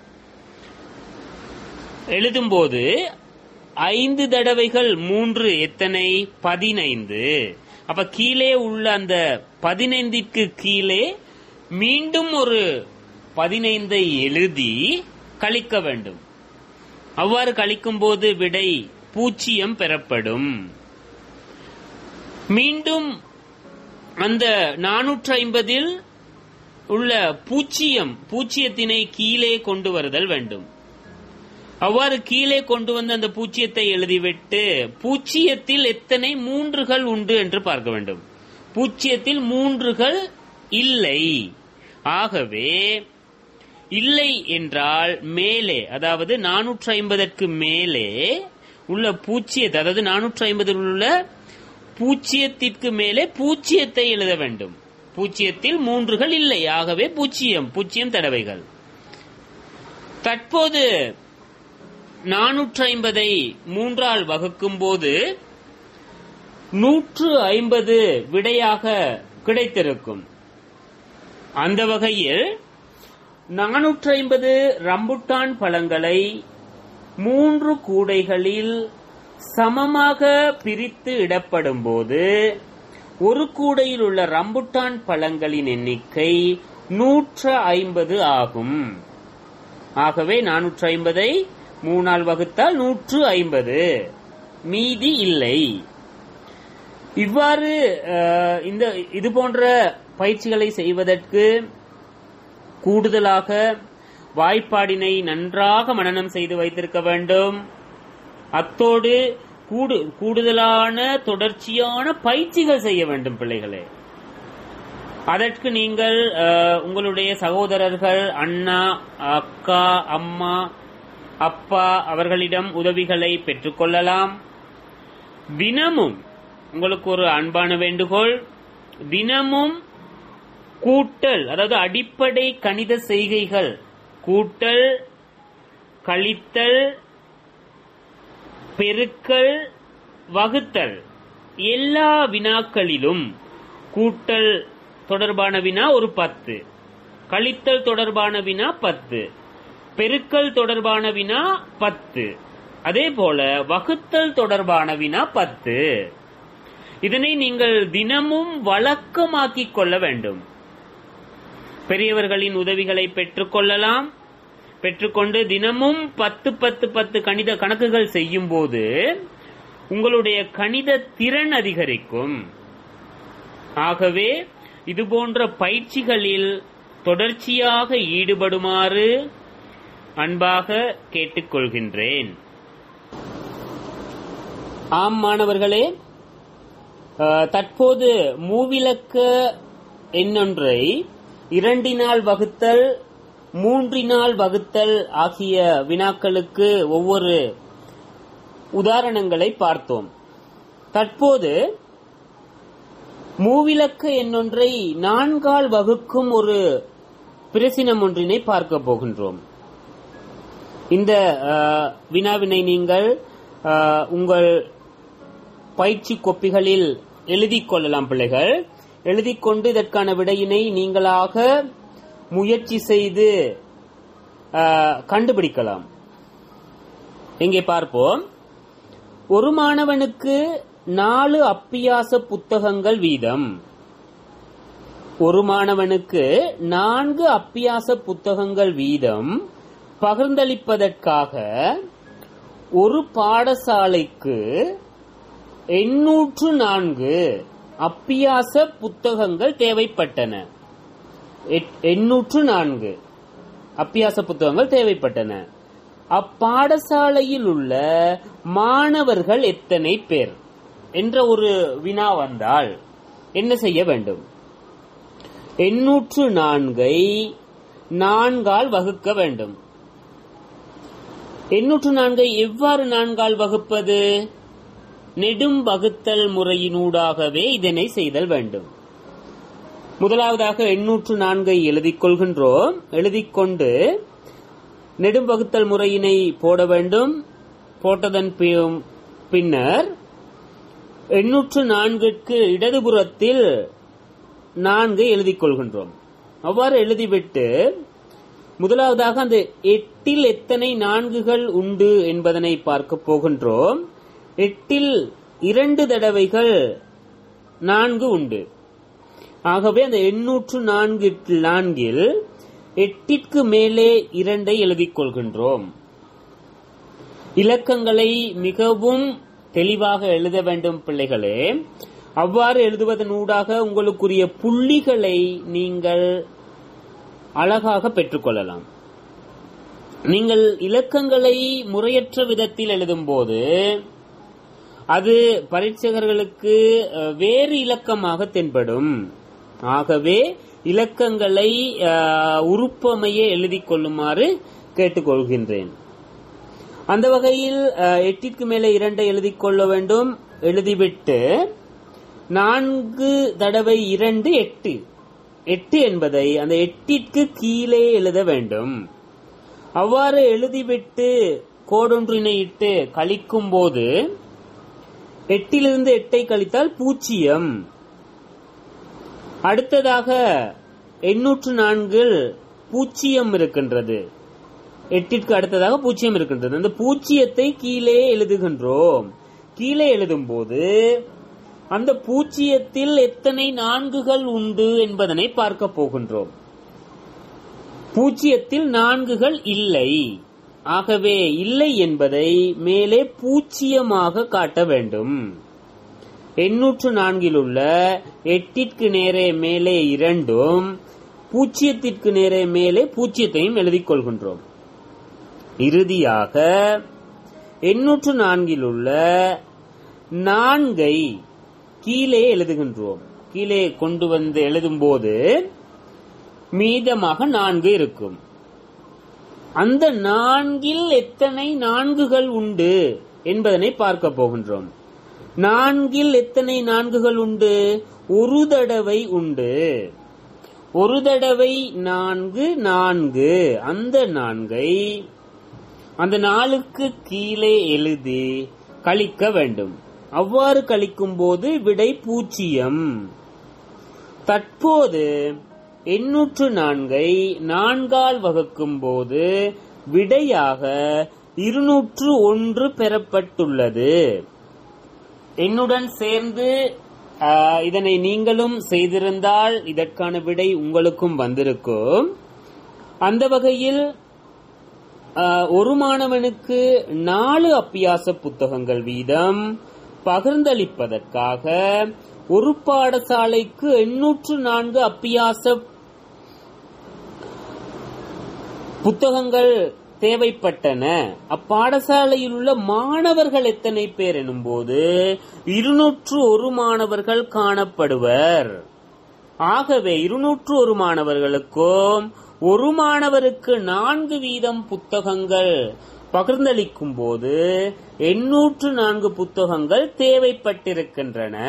எழுதும்போது ஐந்து தடவைகள் மூன்று எத்தனை பதினைந்து அப்ப கீழே உள்ள அந்த பதினைந்திற்கு கீழே மீண்டும் ஒரு பதினைந்தை எழுதி கழிக்க வேண்டும் அவ்வாறு கழிக்கும் போது விடை பூஜ்ஜியம் பெறப்படும் மீண்டும் அந்த நானூற்று ஐம்பதில் உள்ள பூச்சியம் பூச்சியத்தினை கீழே கொண்டு வருதல் வேண்டும் அவ்வாறு கீழே கொண்டு வந்து அந்த பூச்சியத்தை எழுதிவிட்டு பூச்சியத்தில் எத்தனை மூன்றுகள் உண்டு என்று பார்க்க வேண்டும் பூச்சியத்தில் மூன்றுகள் இல்லை ஆகவே இல்லை என்றால் மேலே அதாவது நானூற்று ஐம்பதற்கு மேலே உள்ள பூச்சியத்தை அதாவது நானூற்று ஐம்பதில் உள்ள பூச்சியத்திற்கு மேலே பூச்சியத்தை எழுத வேண்டும் பூச்சியத்தில் மூன்றுகள் இல்லை ஆகவே பூச்சியம் பூச்சியம் தடவைகள் தற்போது நானூற்று ஐம்பதை மூன்றால் வகுக்கும் போது நூற்று ஐம்பது விடையாக கிடைத்திருக்கும் அந்த வகையில் நானூற்றி ஐம்பது ரம்புட்டான் பழங்களை மூன்று கூடைகளில் சமமாக பிரித்து இடப்படும் போது ஒரு கூடையில் உள்ள ரம்புட்டான் பழங்களின் எண்ணிக்கை நூற்று ஐம்பது ஆகும் ஆகவே நானூற்று ஐம்பதை மூணால் வகுத்தால் நூற்று ஐம்பது மீதி இல்லை இவ்வாறு அஹ், இந்த இது போன்ற பயிற்சிகளை செய்வதற்கு கூடுதலாக வாய்ப்பாடினை நன்றாக மனனம் செய்து வைத்திருக்க வேண்டும் அத்தோடு கூடு கூடுதலான தொடர்ச்சியான பயிற்சிகள் செய்ய வேண்டும் பிள்ளைகளே அதற்கு நீங்கள் அஹ், உங்களுடைய சகோதரர்கள் அண்ணா அக்கா அம்மா அப்பா அவர்களிடம் உதவிகளை பெற்றுக்கொள்ளலாம் தினமும் உங்களுக்கு ஒரு அன்பான வேண்டுகோள் தினமும் கூட்டல் அதாவது அடிப்படை கணித செய்கைகள் கூட்டல் கழித்தல் பெருக்கல் வகுத்தல் எல்லா வினாக்களிலும் கூட்டல் தொடர்பான வினா ஒரு பத்து கழித்தல் தொடர்பான வினா பத்து பெருக்கல் தொடர்பான வினா பத்து அதே போல வகுத்தல் தொடர்பான வினா பத்து இதனை நீங்கள் தினமும் வழக்கமாக்கிக் கொள்ள வேண்டும் பெரியவர்களின் உதவிகளை பெற்றுக்கொள்ளலாம் பெற்றுக்கொண்டு தினமும் பத்து பத்து பத்து கணித கணக்குகள் செய்யும் போது உங்களுடைய கணித திறன் அதிகரிக்கும் ஆகவே இதுபோன்ற பயிற்சிகளில் தொடர்ச்சியாக ஈடுபடுமாறு அன்பாக கேட்டுக்கொள்கின்றேன் ஆம் மாணவர்களே அஹ், தற்போது மூவிலக்க எண்ணொன்றை இரண்டினால் வகுத்தல் மூன்றினால் வகுத்தல் ஆகிய வினாக்களுக்கு ஒவ்வொரு உதாரணங்களை பார்த்தோம் தற்போது மூவிலக்க எண்ணொன்றை நான்கால் வகுக்கும் ஒரு பிரசினம் ஒன்றினை பார்க்க போகின்றோம் இந்த அஹ், வினாவினை நீங்கள் அஹ், உங்கள் பயிற்சி கொப்பிகளில் எழுதிக் கொள்ளலாம் பிள்ளைகள் எழுதிக் கொண்டு இதற்கான விடையினை நீங்களாக முயற்சி செய்து அஹ், கண்டுபிடிக்கலாம் இங்கே பார்ப்போம் ஒரு மாணவனுக்கு நாலு அப்பியாச புத்தகங்கள் வீதம் ஒரு மாணவனுக்கு நான்கு அப்பியாச புத்தகங்கள் வீதம் பகிர்ந்தளிப்பதற்காக ஒரு பாடசாலைக்கு எண்ணூற்று நான்கு அப்பியாச புத்தகங்கள் தேவைப்பட்டன எட்- எண்ணூற்று நான்கு அப்பியாச புத்தகங்கள் தேவைப்பட்டன அப்பாடசாலையில் உள்ள மாணவர்கள் எத்தனை பேர் என்ற ஒரு வினா வந்தால் என்ன செய்ய வேண்டும் எண்ணூற்று நான்கை நான்கால் வகுக்க வேண்டும் எண்ணூற்று நான்கை எவ்வாறு நான்கால் வகுப்பது நெடும் வகுத்தல் முறையினூடாகவே இதனை செய்தல் வேண்டும் முதலாவதாக எண்ணூற்று நான்கை எழுதிக் கொள்கின்றோம் எழுதிக் கொண்டு நெடும் வகுத்தல் முறையினை போட வேண்டும் போட்டதன் பி- பின்னர் எண்ணூற்று நான்கிற்கு இடதுபுறத்தில் நான்கு எழுதிக் கொள்கின்றோம் அவ்வாறு எழுதிவிட்டு முதலாவதாக அந்த எட்டில் எத்தனை நான்குகள் உண்டு என்பதனை பார்க்க போகின்றோம் எட்டில் இரண்டு தடவைகள் நான்கு உண்டு ஆகவே அந்த எண்ணூற்று நான்கு நான்கில் எட்டிற்கு மேலே இரண்டை எழுதிக் கொள்கின்றோம் இலக்கங்களை மிகவும் தெளிவாக எழுத வேண்டும் பிள்ளைகளே அவ்வாறு எழுதுவதன் ஊடாக உங்களுக்குரிய புள்ளிகளை நீங்கள் அழகாக பெற்றுக்கொள்ளலாம் நீங்கள் இலக்கங்களை முறையற்ற விதத்தில் எழுதும்போது அது பரீட்சகர்களுக்கு அஹ், வேறு இலக்கமாக தென்படும் ஆகவே இலக்கங்களை அஹ், உருப்பமைய எழுதிக் கொள்ளுமாறு கேட்டுக்கொள்கின்றேன் அந்த வகையில் அஹ், எட்டிற்கு மேலே இரண்டை எழுதிக் கொள்ள வேண்டும் எழுதிவிட்டு நான்கு தடவை இரண்டு எட்டு எட்டு என்பதை அந்த எட்டிற்கு கீழே எழுத வேண்டும் அவ்வாறு எழுதிவிட்டு கோடொன்றினை இட்டு கழிக்கும் போது எட்டிலிருந்து எட்டை கழித்தால் பூஜ்ஜியம் அடுத்ததாக எண்ணூற்று நான்கில் பூச்சியம் இருக்கின்றது எட்டிற்கு அடுத்ததாக பூச்சியம் இருக்கின்றது அந்த பூச்சியத்தை கீழே எழுதுகின்றோம் கீழே எழுதும் போது அந்த பூச்சியத்தில் எத்தனை நான்குகள் உண்டு என்பதனை பார்க்க போகின்றோம் பூச்சியத்தில் நான்குகள் இல்லை ஆகவே இல்லை என்பதை மேலே பூச்சியமாக காட்ட வேண்டும் எண்ணூற்று நான்கில் உள்ள எட்டிற்கு நேரே மேலே இரண்டும் பூச்சியத்திற்கு நேரே மேலே பூச்சியத்தையும் எழுதிக் கொள்கின்றோம் இறுதியாக எண்ணூற்று நான்கில் உள்ள நான்கை கீழே எழுதுகின்றோம் கீழே கொண்டு வந்து எழுதும்போது மீதமாக நான்கு இருக்கும் அந்த நான்கில் எத்தனை நான்குகள் உண்டு என்பதனை பார்க்க போகின்றோம் நான்கில் எத்தனை நான்குகள் உண்டு ஒரு தடவை உண்டு ஒரு தடவை நான்கு நான்கு அந்த நான்கை அந்த நாளுக்கு கீழே எழுதி கழிக்க வேண்டும் அவ்வாறு கழிக்கும் போது விடை பூஜ்ஜியம் தற்போது எண்ணூற்று நான்கை நான்கால் வகுக்கும் போது விடையாக இருநூற்று ஒன்று பெறப்பட்டுள்ளது என்னுடன் சேர்ந்து ஆ, இதனை நீங்களும் செய்திருந்தால் இதற்கான விடை உங்களுக்கும் வந்திருக்கும் அந்த வகையில் ஆ, ஒரு மாணவனுக்கு நாலு அப்பியாச புத்தகங்கள் வீதம் பகிர்ந்தளிப்பதற்காக ஒரு பாடசாலைக்கு எண்ணூற்று நான்கு அப்பியாச புத்தகங்கள் தேவைப்பட்டன அப்பாடசாலையில் உள்ள மாணவர்கள் எத்தனை பேர் எனும்போது இருநூற்று ஒரு மாணவர்கள் காணப்படுவர் ஆகவே இருநூற்று ஒரு மாணவர்களுக்கும் ஒரு மாணவருக்கு நான்கு வீதம் புத்தகங்கள் பகிர்ந்தளிக்கும் போது எண்ணூற்று நான்கு புத்தகங்கள் தேவைப்பட்டிருக்கின்றன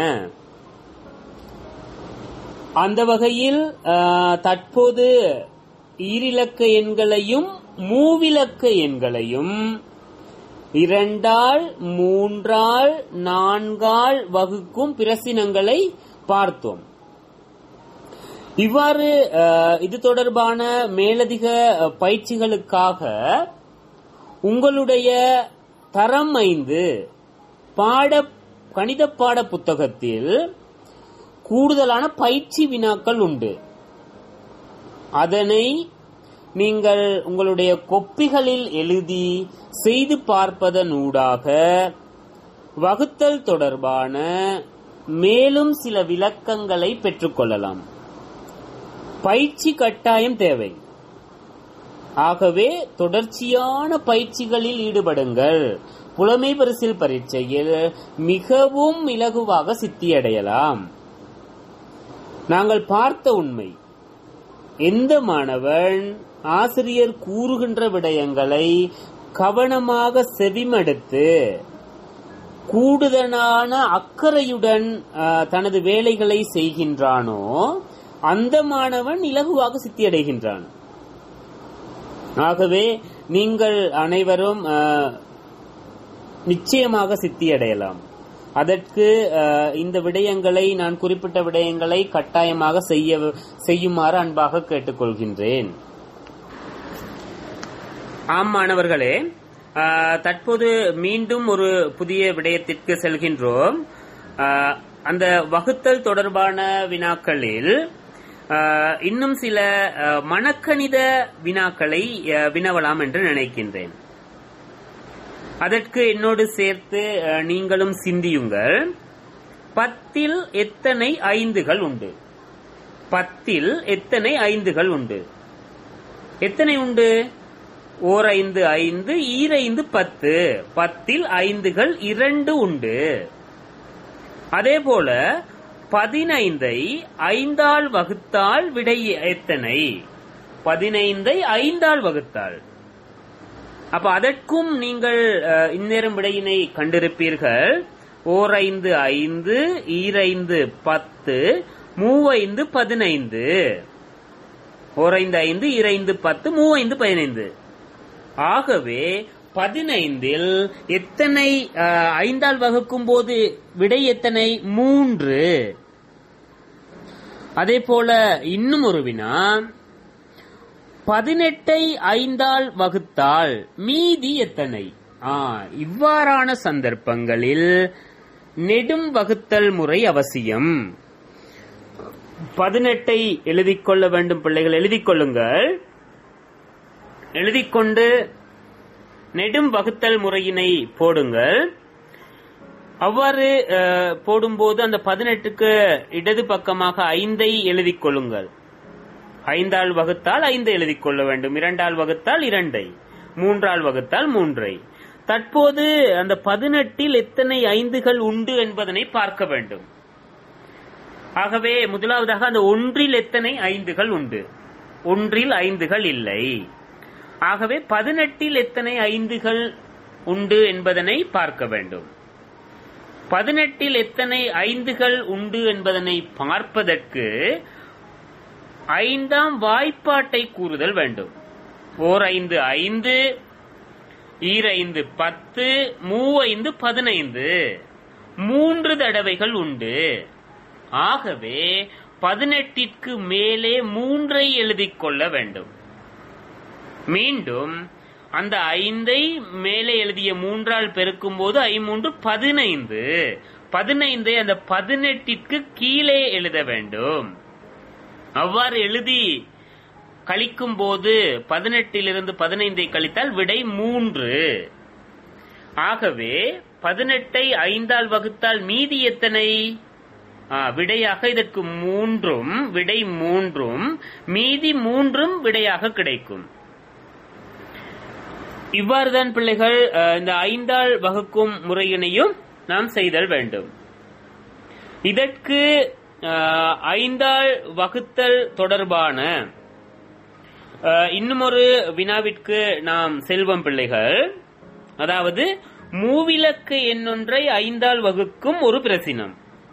அந்த வகையில் ஆஹ், தற்போது ஈரிலக்க எண்களையும் மூவிலக்க எண்களையும் இரண்டால் மூன்றால் நான்கால் வகுக்கும் பிரசினங்களை பார்த்தோம் இவ்வாறு அஹ், இது தொடர்பான மேலதிக அஹ், பயிற்சிகளுக்காக உங்களுடைய தரம் ஐந்து பாட கணித பாட புத்தகத்தில் கூடுதலான பயிற்சி வினாக்கள் உண்டு அதனை நீங்கள் உங்களுடைய கொப்பிகளில் எழுதி செய்து பார்ப்பதனூடாக வகுத்தல் தொடர்பான மேலும் சில விளக்கங்களை பெற்றுக்கொள்ளலாம் பயிற்சி கட்டாயம் தேவை ஆகவே தொடர்ச்சியான பயிற்சிகளில் ஈடுபடுங்கள் புலமை பரிசில் பரீட்சையில் மிகவும் இலகுவாக சித்தியடையலாம் நாங்கள் பார்த்த உண்மை எந்த மாணவன் ஆசிரியர் கூறுகின்ற விடயங்களை கவனமாக செவிமடுத்து கூடுதலான அக்கறையுடன் ஆ, தனது வேலைகளை செய்கின்றானோ அந்த மாணவன் இலகுவாக சித்தியடைகின்றான் ஆகவே நீங்கள் அனைவரும் ஆ, நிச்சயமாக சித்தியடையலாம் அதற்கு அஹ், இந்த விடயங்களை நான் குறிப்பிட்ட விடயங்களை கட்டாயமாக செய்ய செய்யுமாறு அன்பாக கேட்டுக்கொள்கின்றேன் ஆம் மாணவர்களே அஹ், தற்போது மீண்டும் ஒரு புதிய விடயத்திற்கு செல்கின்றோம் அஹ், அந்த வகுத்தல் தொடர்பான வினாக்களில் அஹ், இன்னும் சில அஹ், மனக்கணித வினாக்களை அஹ், வினவலாம் என்று நினைக்கின்றேன் அதற்கு என்னோடு சேர்த்து அஹ், நீங்களும் சிந்தியுங்கள் பத்தில் எத்தனை ஐந்துகள் உண்டு பத்தில் எத்தனை ஐந்துகள் உண்டு எத்தனை உண்டு ஓர் ஐந்து ஐந்து ஈரைந்து பத்து பத்தில் ஐந்துகள் இரண்டு உண்டு அதே போல பதினைந்தை ஐந்தால் வகுத்தால் விடை எத்தனை பதினைந்தை ஐந்தால் வகுத்தால் அப்ப அதற்கும் நீங்கள் அஹ், இந்நேரம் விடையினை கண்டிருப்பீர்கள் ஓர் ஐந்து ஐந்து ஈரைந்து பத்து மூவைந்து பதினைந்து ஓரைந்து ஐந்து இரைந்து பத்து மூவைந்து பதினைந்து ஆகவே பதினைந்தில் எத்தனை அஹ், ஐந்தால் வகுக்கும் போது விடை எத்தனை மூன்று அதே போல இன்னும் ஒரு வினா பதினெட்டை ஐந்தால் வகுத்தால் மீதி எத்தனை ஆ, இவ்வாறான சந்தர்ப்பங்களில் நெடும் வகுத்தல் முறை அவசியம் பதினெட்டை எழுதிக் கொள்ள வேண்டும் பிள்ளைகள் எழுதிக் கொள்ளுங்கள் எழுதிக் கொண்டு நெடும் வகுத்தல் முறையினை போடுங்கள் அவ்வாறு அஹ், போடும்போது அந்த பதினெட்டுக்கு இடது பக்கமாக ஐந்தை எழுதிக் கொள்ளுங்கள் ஐந்தால் வகுத்தால் ஐந்து எழுதிக் கொள்ள வேண்டும் இரண்டால் வகுத்தால் இரண்டை மூன்றால் வகுத்தால் மூன்றை தற்போது அந்த பதினெட்டில் எத்தனை ஐந்துகள் உண்டு என்பதனை பார்க்க வேண்டும் ஆகவே முதலாவதாக அந்த ஒன்றில் எத்தனை ஐந்துகள் உண்டு ஒன்றில் ஐந்துகள் இல்லை ஆகவே பதினெட்டில் எத்தனை ஐந்துகள் உண்டு என்பதனை பார்க்க வேண்டும் பதினெட்டில் எத்தனை ஐந்துகள் உண்டு என்பதனை பார்ப்பதற்கு ஐந்தாம் வாய்ப்பாட்டை கூறுதல் வேண்டும் ஓர் ஐந்து ஐந்து ஈரைந்து பத்து மூவைந்து பதினைந்து மூன்று தடவைகள் உண்டு ஆகவே பதினெட்டிற்கு மேலே மூன்றை எழுதிக் கொள்ள வேண்டும் மீண்டும் அந்த ஐந்தை மேலே எழுதிய மூன்றால் பெருக்கும் போது ஐமூன்று பதினைந்து பதினைந்தை அந்த பதினெட்டிற்கு கீழே எழுத வேண்டும் அவ்வாறு எழுதி கழிக்கும் போது பதினெட்டிலிருந்து பதினைந்தை கழித்தால் விடை மூன்று ஆகவே பதினெட்டை ஐந்தால் வகுத்தால் மீதி எத்தனை ஆ, விடையாக இதற்கு மூன்றும் விடை மூன்றும் மீதி மூன்றும் விடையாக கிடைக்கும் இவ்வாறுதான் பிள்ளைகள் அஹ், இந்த ஐந்தாள் வகுக்கும் முறையினையும் நாம் செய்தல் வேண்டும் இதற்கு அஹ், ஐந்தாள் வகுத்தல் தொடர்பான அஹ், இன்னும் ஒரு வினாவிற்கு நாம் செல்வம் பிள்ளைகள் அதாவது மூவிலக்கு என்னொன்றை ஐந்தாள் வகுக்கும் ஒரு பிரசினம்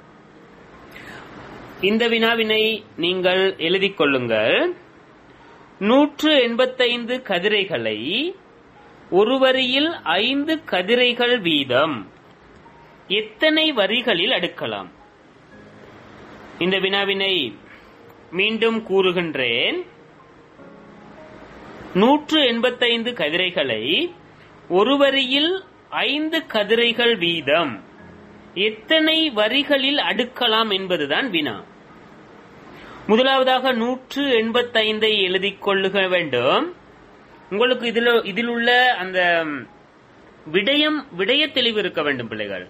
இந்த வினாவினை நீங்கள் எழுதிக் கொள்ளுங்கள் நூற்று எண்பத்தைந்து கதிரைகளை ஒரு வரியில் ஐந்து கதிரைகள் வீதம் எத்தனை வரிகளில் அடுக்கலாம் இந்த வினாவினை மீண்டும் கூறுகின்றேன் நூற்று எண்பத்தைந்து கதிரைகளை ஒரு வரியில் ஐந்து கதிரைகள் வீதம் எத்தனை வரிகளில் அடுக்கலாம் என்பதுதான் வினா முதலாவதாக நூற்று எண்பத்தைந்தை எழுதிக் கொள்ளுக வேண்டும் உங்களுக்கு இதில் இதில் உள்ள அந்த விடயம் விடய தெளிவு இருக்க வேண்டும் பிள்ளைகள்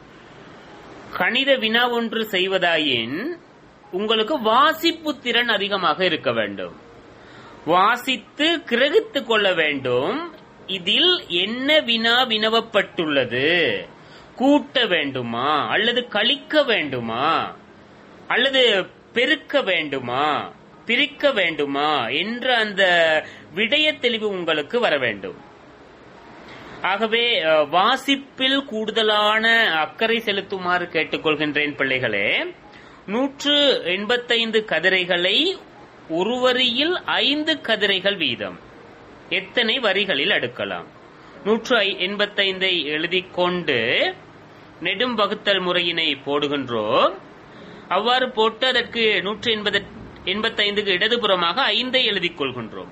கணித வினா ஒன்று செய்வதாயின் உங்களுக்கு வாசிப்பு திறன் அதிகமாக இருக்க வேண்டும் வாசித்து கிரகித்துக் கொள்ள வேண்டும் இதில் என்ன வினா வினவப்பட்டுள்ளது கூட்ட வேண்டுமா அல்லது கழிக்க வேண்டுமா அல்லது பெருக்க வேண்டுமா பிரிக்க வேண்டுமா என்ற அந்த விடய தெளிவு உங்களுக்கு வர வேண்டும் ஆகவே அஹ், வாசிப்பில் கூடுதலான அக்கறை செலுத்துமாறு கேட்டுக்கொள்கின்றேன் பிள்ளைகளே நூற்று எண்பத்தைந்து கதிரைகளை ஒரு வரியில் ஐந்து கதிரைகள் வீதம் எத்தனை வரிகளில் அடுக்கலாம் நூற்று ஐ- எண்பத்தைந்தை எழுதிக் கொண்டு நெடும் வகுத்தல் முறையினை போடுகின்றோம் அவ்வாறு போட்டு அதற்கு நூற்று எண்பது எண்பத்தைந்துக்கு இடதுபுறமாக ஐந்தை எழுதிக் கொள்கின்றோம்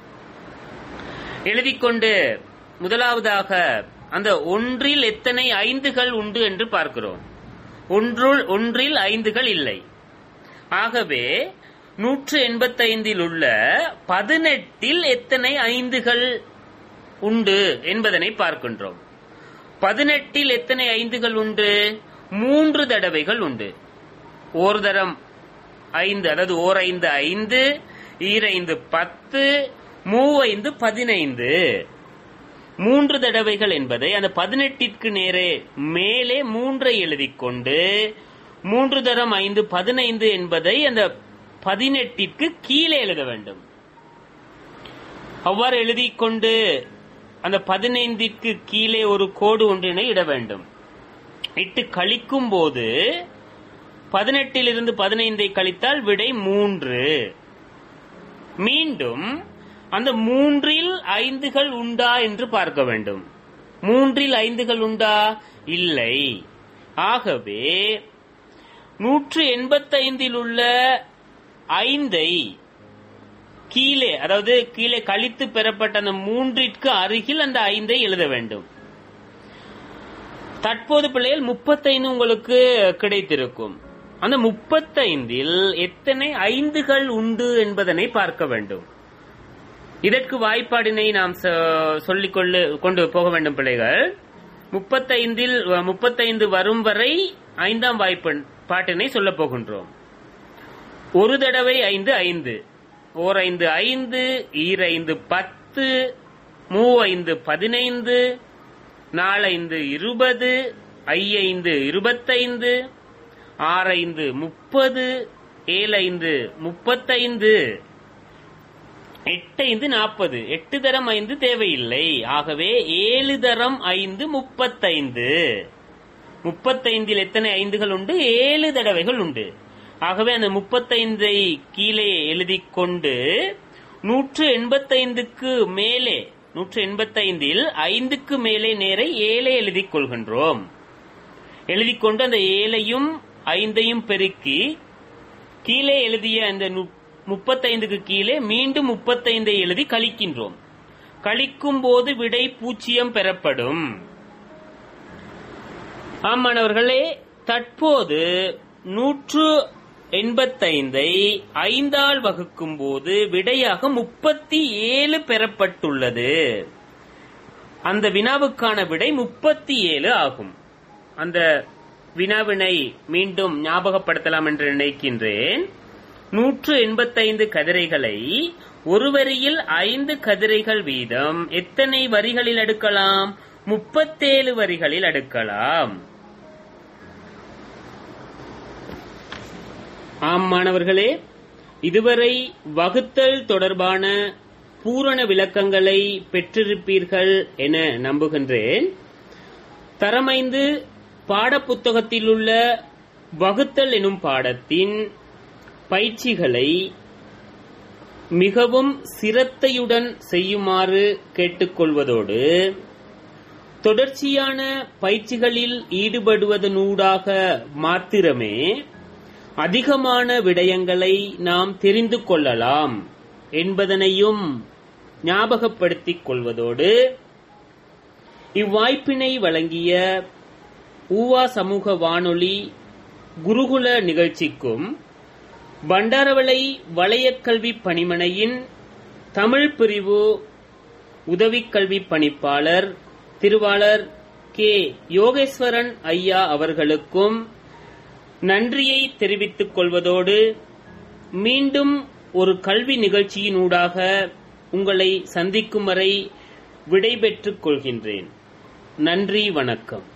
எழுதிக் கொண்டு முதலாவதாக அந்த ஒன்றில் எத்தனை ஐந்துகள் உண்டு என்று பார்க்கிறோம் ஒன்றுள் ஒன்றில் ஐந்துகள் இல்லை ஆகவே நூற்று எண்பத்தைந்தில் உள்ள பதினெட்டில் எத்தனை ஐந்துகள் உண்டு என்பதனை பார்க்கின்றோம் பதினெட்டில் எத்தனை ஐந்துகள் உண்டு மூன்று தடவைகள் உண்டு ஓர் தரம் ஐந்து அதாவது ஓர் ஐந்து ஐந்து ஈரைந்து பத்து மூவைந்து பதினைந்து மூன்று தடவைகள் என்பதை அந்த பதினெட்டிற்கு நேரே மேலே மூன்றை எழுதிக் கொண்டு மூன்று தரம் ஐந்து பதினைந்து என்பதை அந்த பதினெட்டிற்கு கீழே எழுத வேண்டும் அவ்வாறு எழுதிக் கொண்டு அந்த பதினைந்திற்கு கீழே ஒரு கோடு ஒன்றினை இட வேண்டும் இட்டு கழிக்கும் போது பதினெட்டிலிருந்து பதினைந்தை கழித்தால் விடை மூன்று மீண்டும் அந்த மூன்றில் ஐந்துகள் உண்டா என்று பார்க்க வேண்டும் மூன்றில் ஐந்துகள் உண்டா இல்லை ஆகவே நூற்று எண்பத்தைந்தில் உள்ள ஐந்தை கீழே அதாவது கீழே கழித்து பெறப்பட்ட அந்த மூன்றிற்கு அருகில் அந்த ஐந்தை எழுத வேண்டும் தற்போது பிள்ளைகள் முப்பத்தைந்து உங்களுக்கு கிடைத்திருக்கும் அந்த முப்பத்தைந்தில் எத்தனை ஐந்துகள் உண்டு என்பதனை பார்க்க வேண்டும் இதற்கு வாய்ப்பாடினை நாம் சொ- சொல்லிக் கொள்ளு கொண்டு போக வேண்டும் பிள்ளைகள் முப்பத்தைந்தில் முப்பத்தைந்து வரும் வரை ஐந்தாம் வாய்ப்பு பாட்டினை சொல்லப் போகின்றோம் ஒரு தடவை ஐந்து ஐந்து ஓர் ஐந்து ஐந்து ஈரைந்து பத்து மூவைந்து பதினைந்து நாலைந்து இருபது ஐயைந்து இருபத்தைந்து ஆறைந்து முப்பது ஏழைந்து முப்பத்தைந்து எட்டைந்து நாற்பது எட்டு தரம் ஐந்து தேவையில்லை ஆகவே ஏழு தரம் ஐந்து முப்பத்தைந்து முப்பத்தைந்தில் எத்தனை ஐந்துகள் உண்டு ஏழு தடவைகள் உண்டு ஆகவே அந்த முப்பத்தைந்தை கீழே எழுதிக் கொண்டு நூற்று எண்பத்தைந்துக்கு மேலே நூற்று எண்பத்தைந்தில் ஐந்துக்கு மேலே நேரை ஏழை எழுதிக் கொள்கின்றோம் எழுதிக் கொண்டு அந்த ஏழையும் ஐந்தையும் பெருக்கி கீழே எழுதிய அந்த நு- முப்பத்தைந்துக்கு கீழே மீண்டும் முப்பத்தைந்தை எழுதி கழிக்கின்றோம் கழிக்கும் போது விடை பூஜ்ஜியம் பெறப்படும் ஆமாணவர்களே தற்போது நூற்று எண்பத்தைந்தை ஐந்தால் வகுக்கும் போது விடையாக முப்பத்தி ஏழு பெறப்பட்டுள்ளது அந்த வினாவுக்கான விடை முப்பத்தி ஏழு ஆகும் அந்த வினாவினை மீண்டும் ஞாபகப்படுத்தலாம் என்று நினைக்கின்றேன் நூற்று எண்பத்தைந்து கதிரைகளை ஒரு வரியில் ஐந்து கதிரைகள் வீதம் எத்தனை வரிகளில் அடுக்கலாம் முப்பத்தேழு வரிகளில் அடுக்கலாம் ஆம் மாணவர்களே இதுவரை வகுத்தல் தொடர்பான பூரண விளக்கங்களை பெற்றிருப்பீர்கள் என நம்புகின்றேன் தரமைந்து பாடப்புத்தகத்தில் உள்ள வகுத்தல் எனும் பாடத்தின் பயிற்சிகளை மிகவும் சிரத்தையுடன் செய்யுமாறு கேட்டுக்கொள்வதோடு தொடர்ச்சியான பயிற்சிகளில் ஈடுபடுவதனூடாக மாத்திரமே அதிகமான விடயங்களை நாம் தெரிந்து கொள்ளலாம் என்பதனையும் ஞாபகப்படுத்திக் கொள்வதோடு இவ்வாய்ப்பினை வழங்கிய ஊவா சமூக வானொலி குருகுல நிகழ்ச்சிக்கும் பண்டாரவளை வளையக்கல்வி பணிமனையின் தமிழ் பிரிவு உதவிக் கல்வி பணிப்பாளர் திருவாளர் கே யோகேஸ்வரன் ஐயா அவர்களுக்கும் நன்றியை தெரிவித்துக் கொள்வதோடு மீண்டும் ஒரு கல்வி நிகழ்ச்சியினூடாக உங்களை சந்திக்கும் வரை விடைபெற்றுக் கொள்கின்றேன் நன்றி வணக்கம்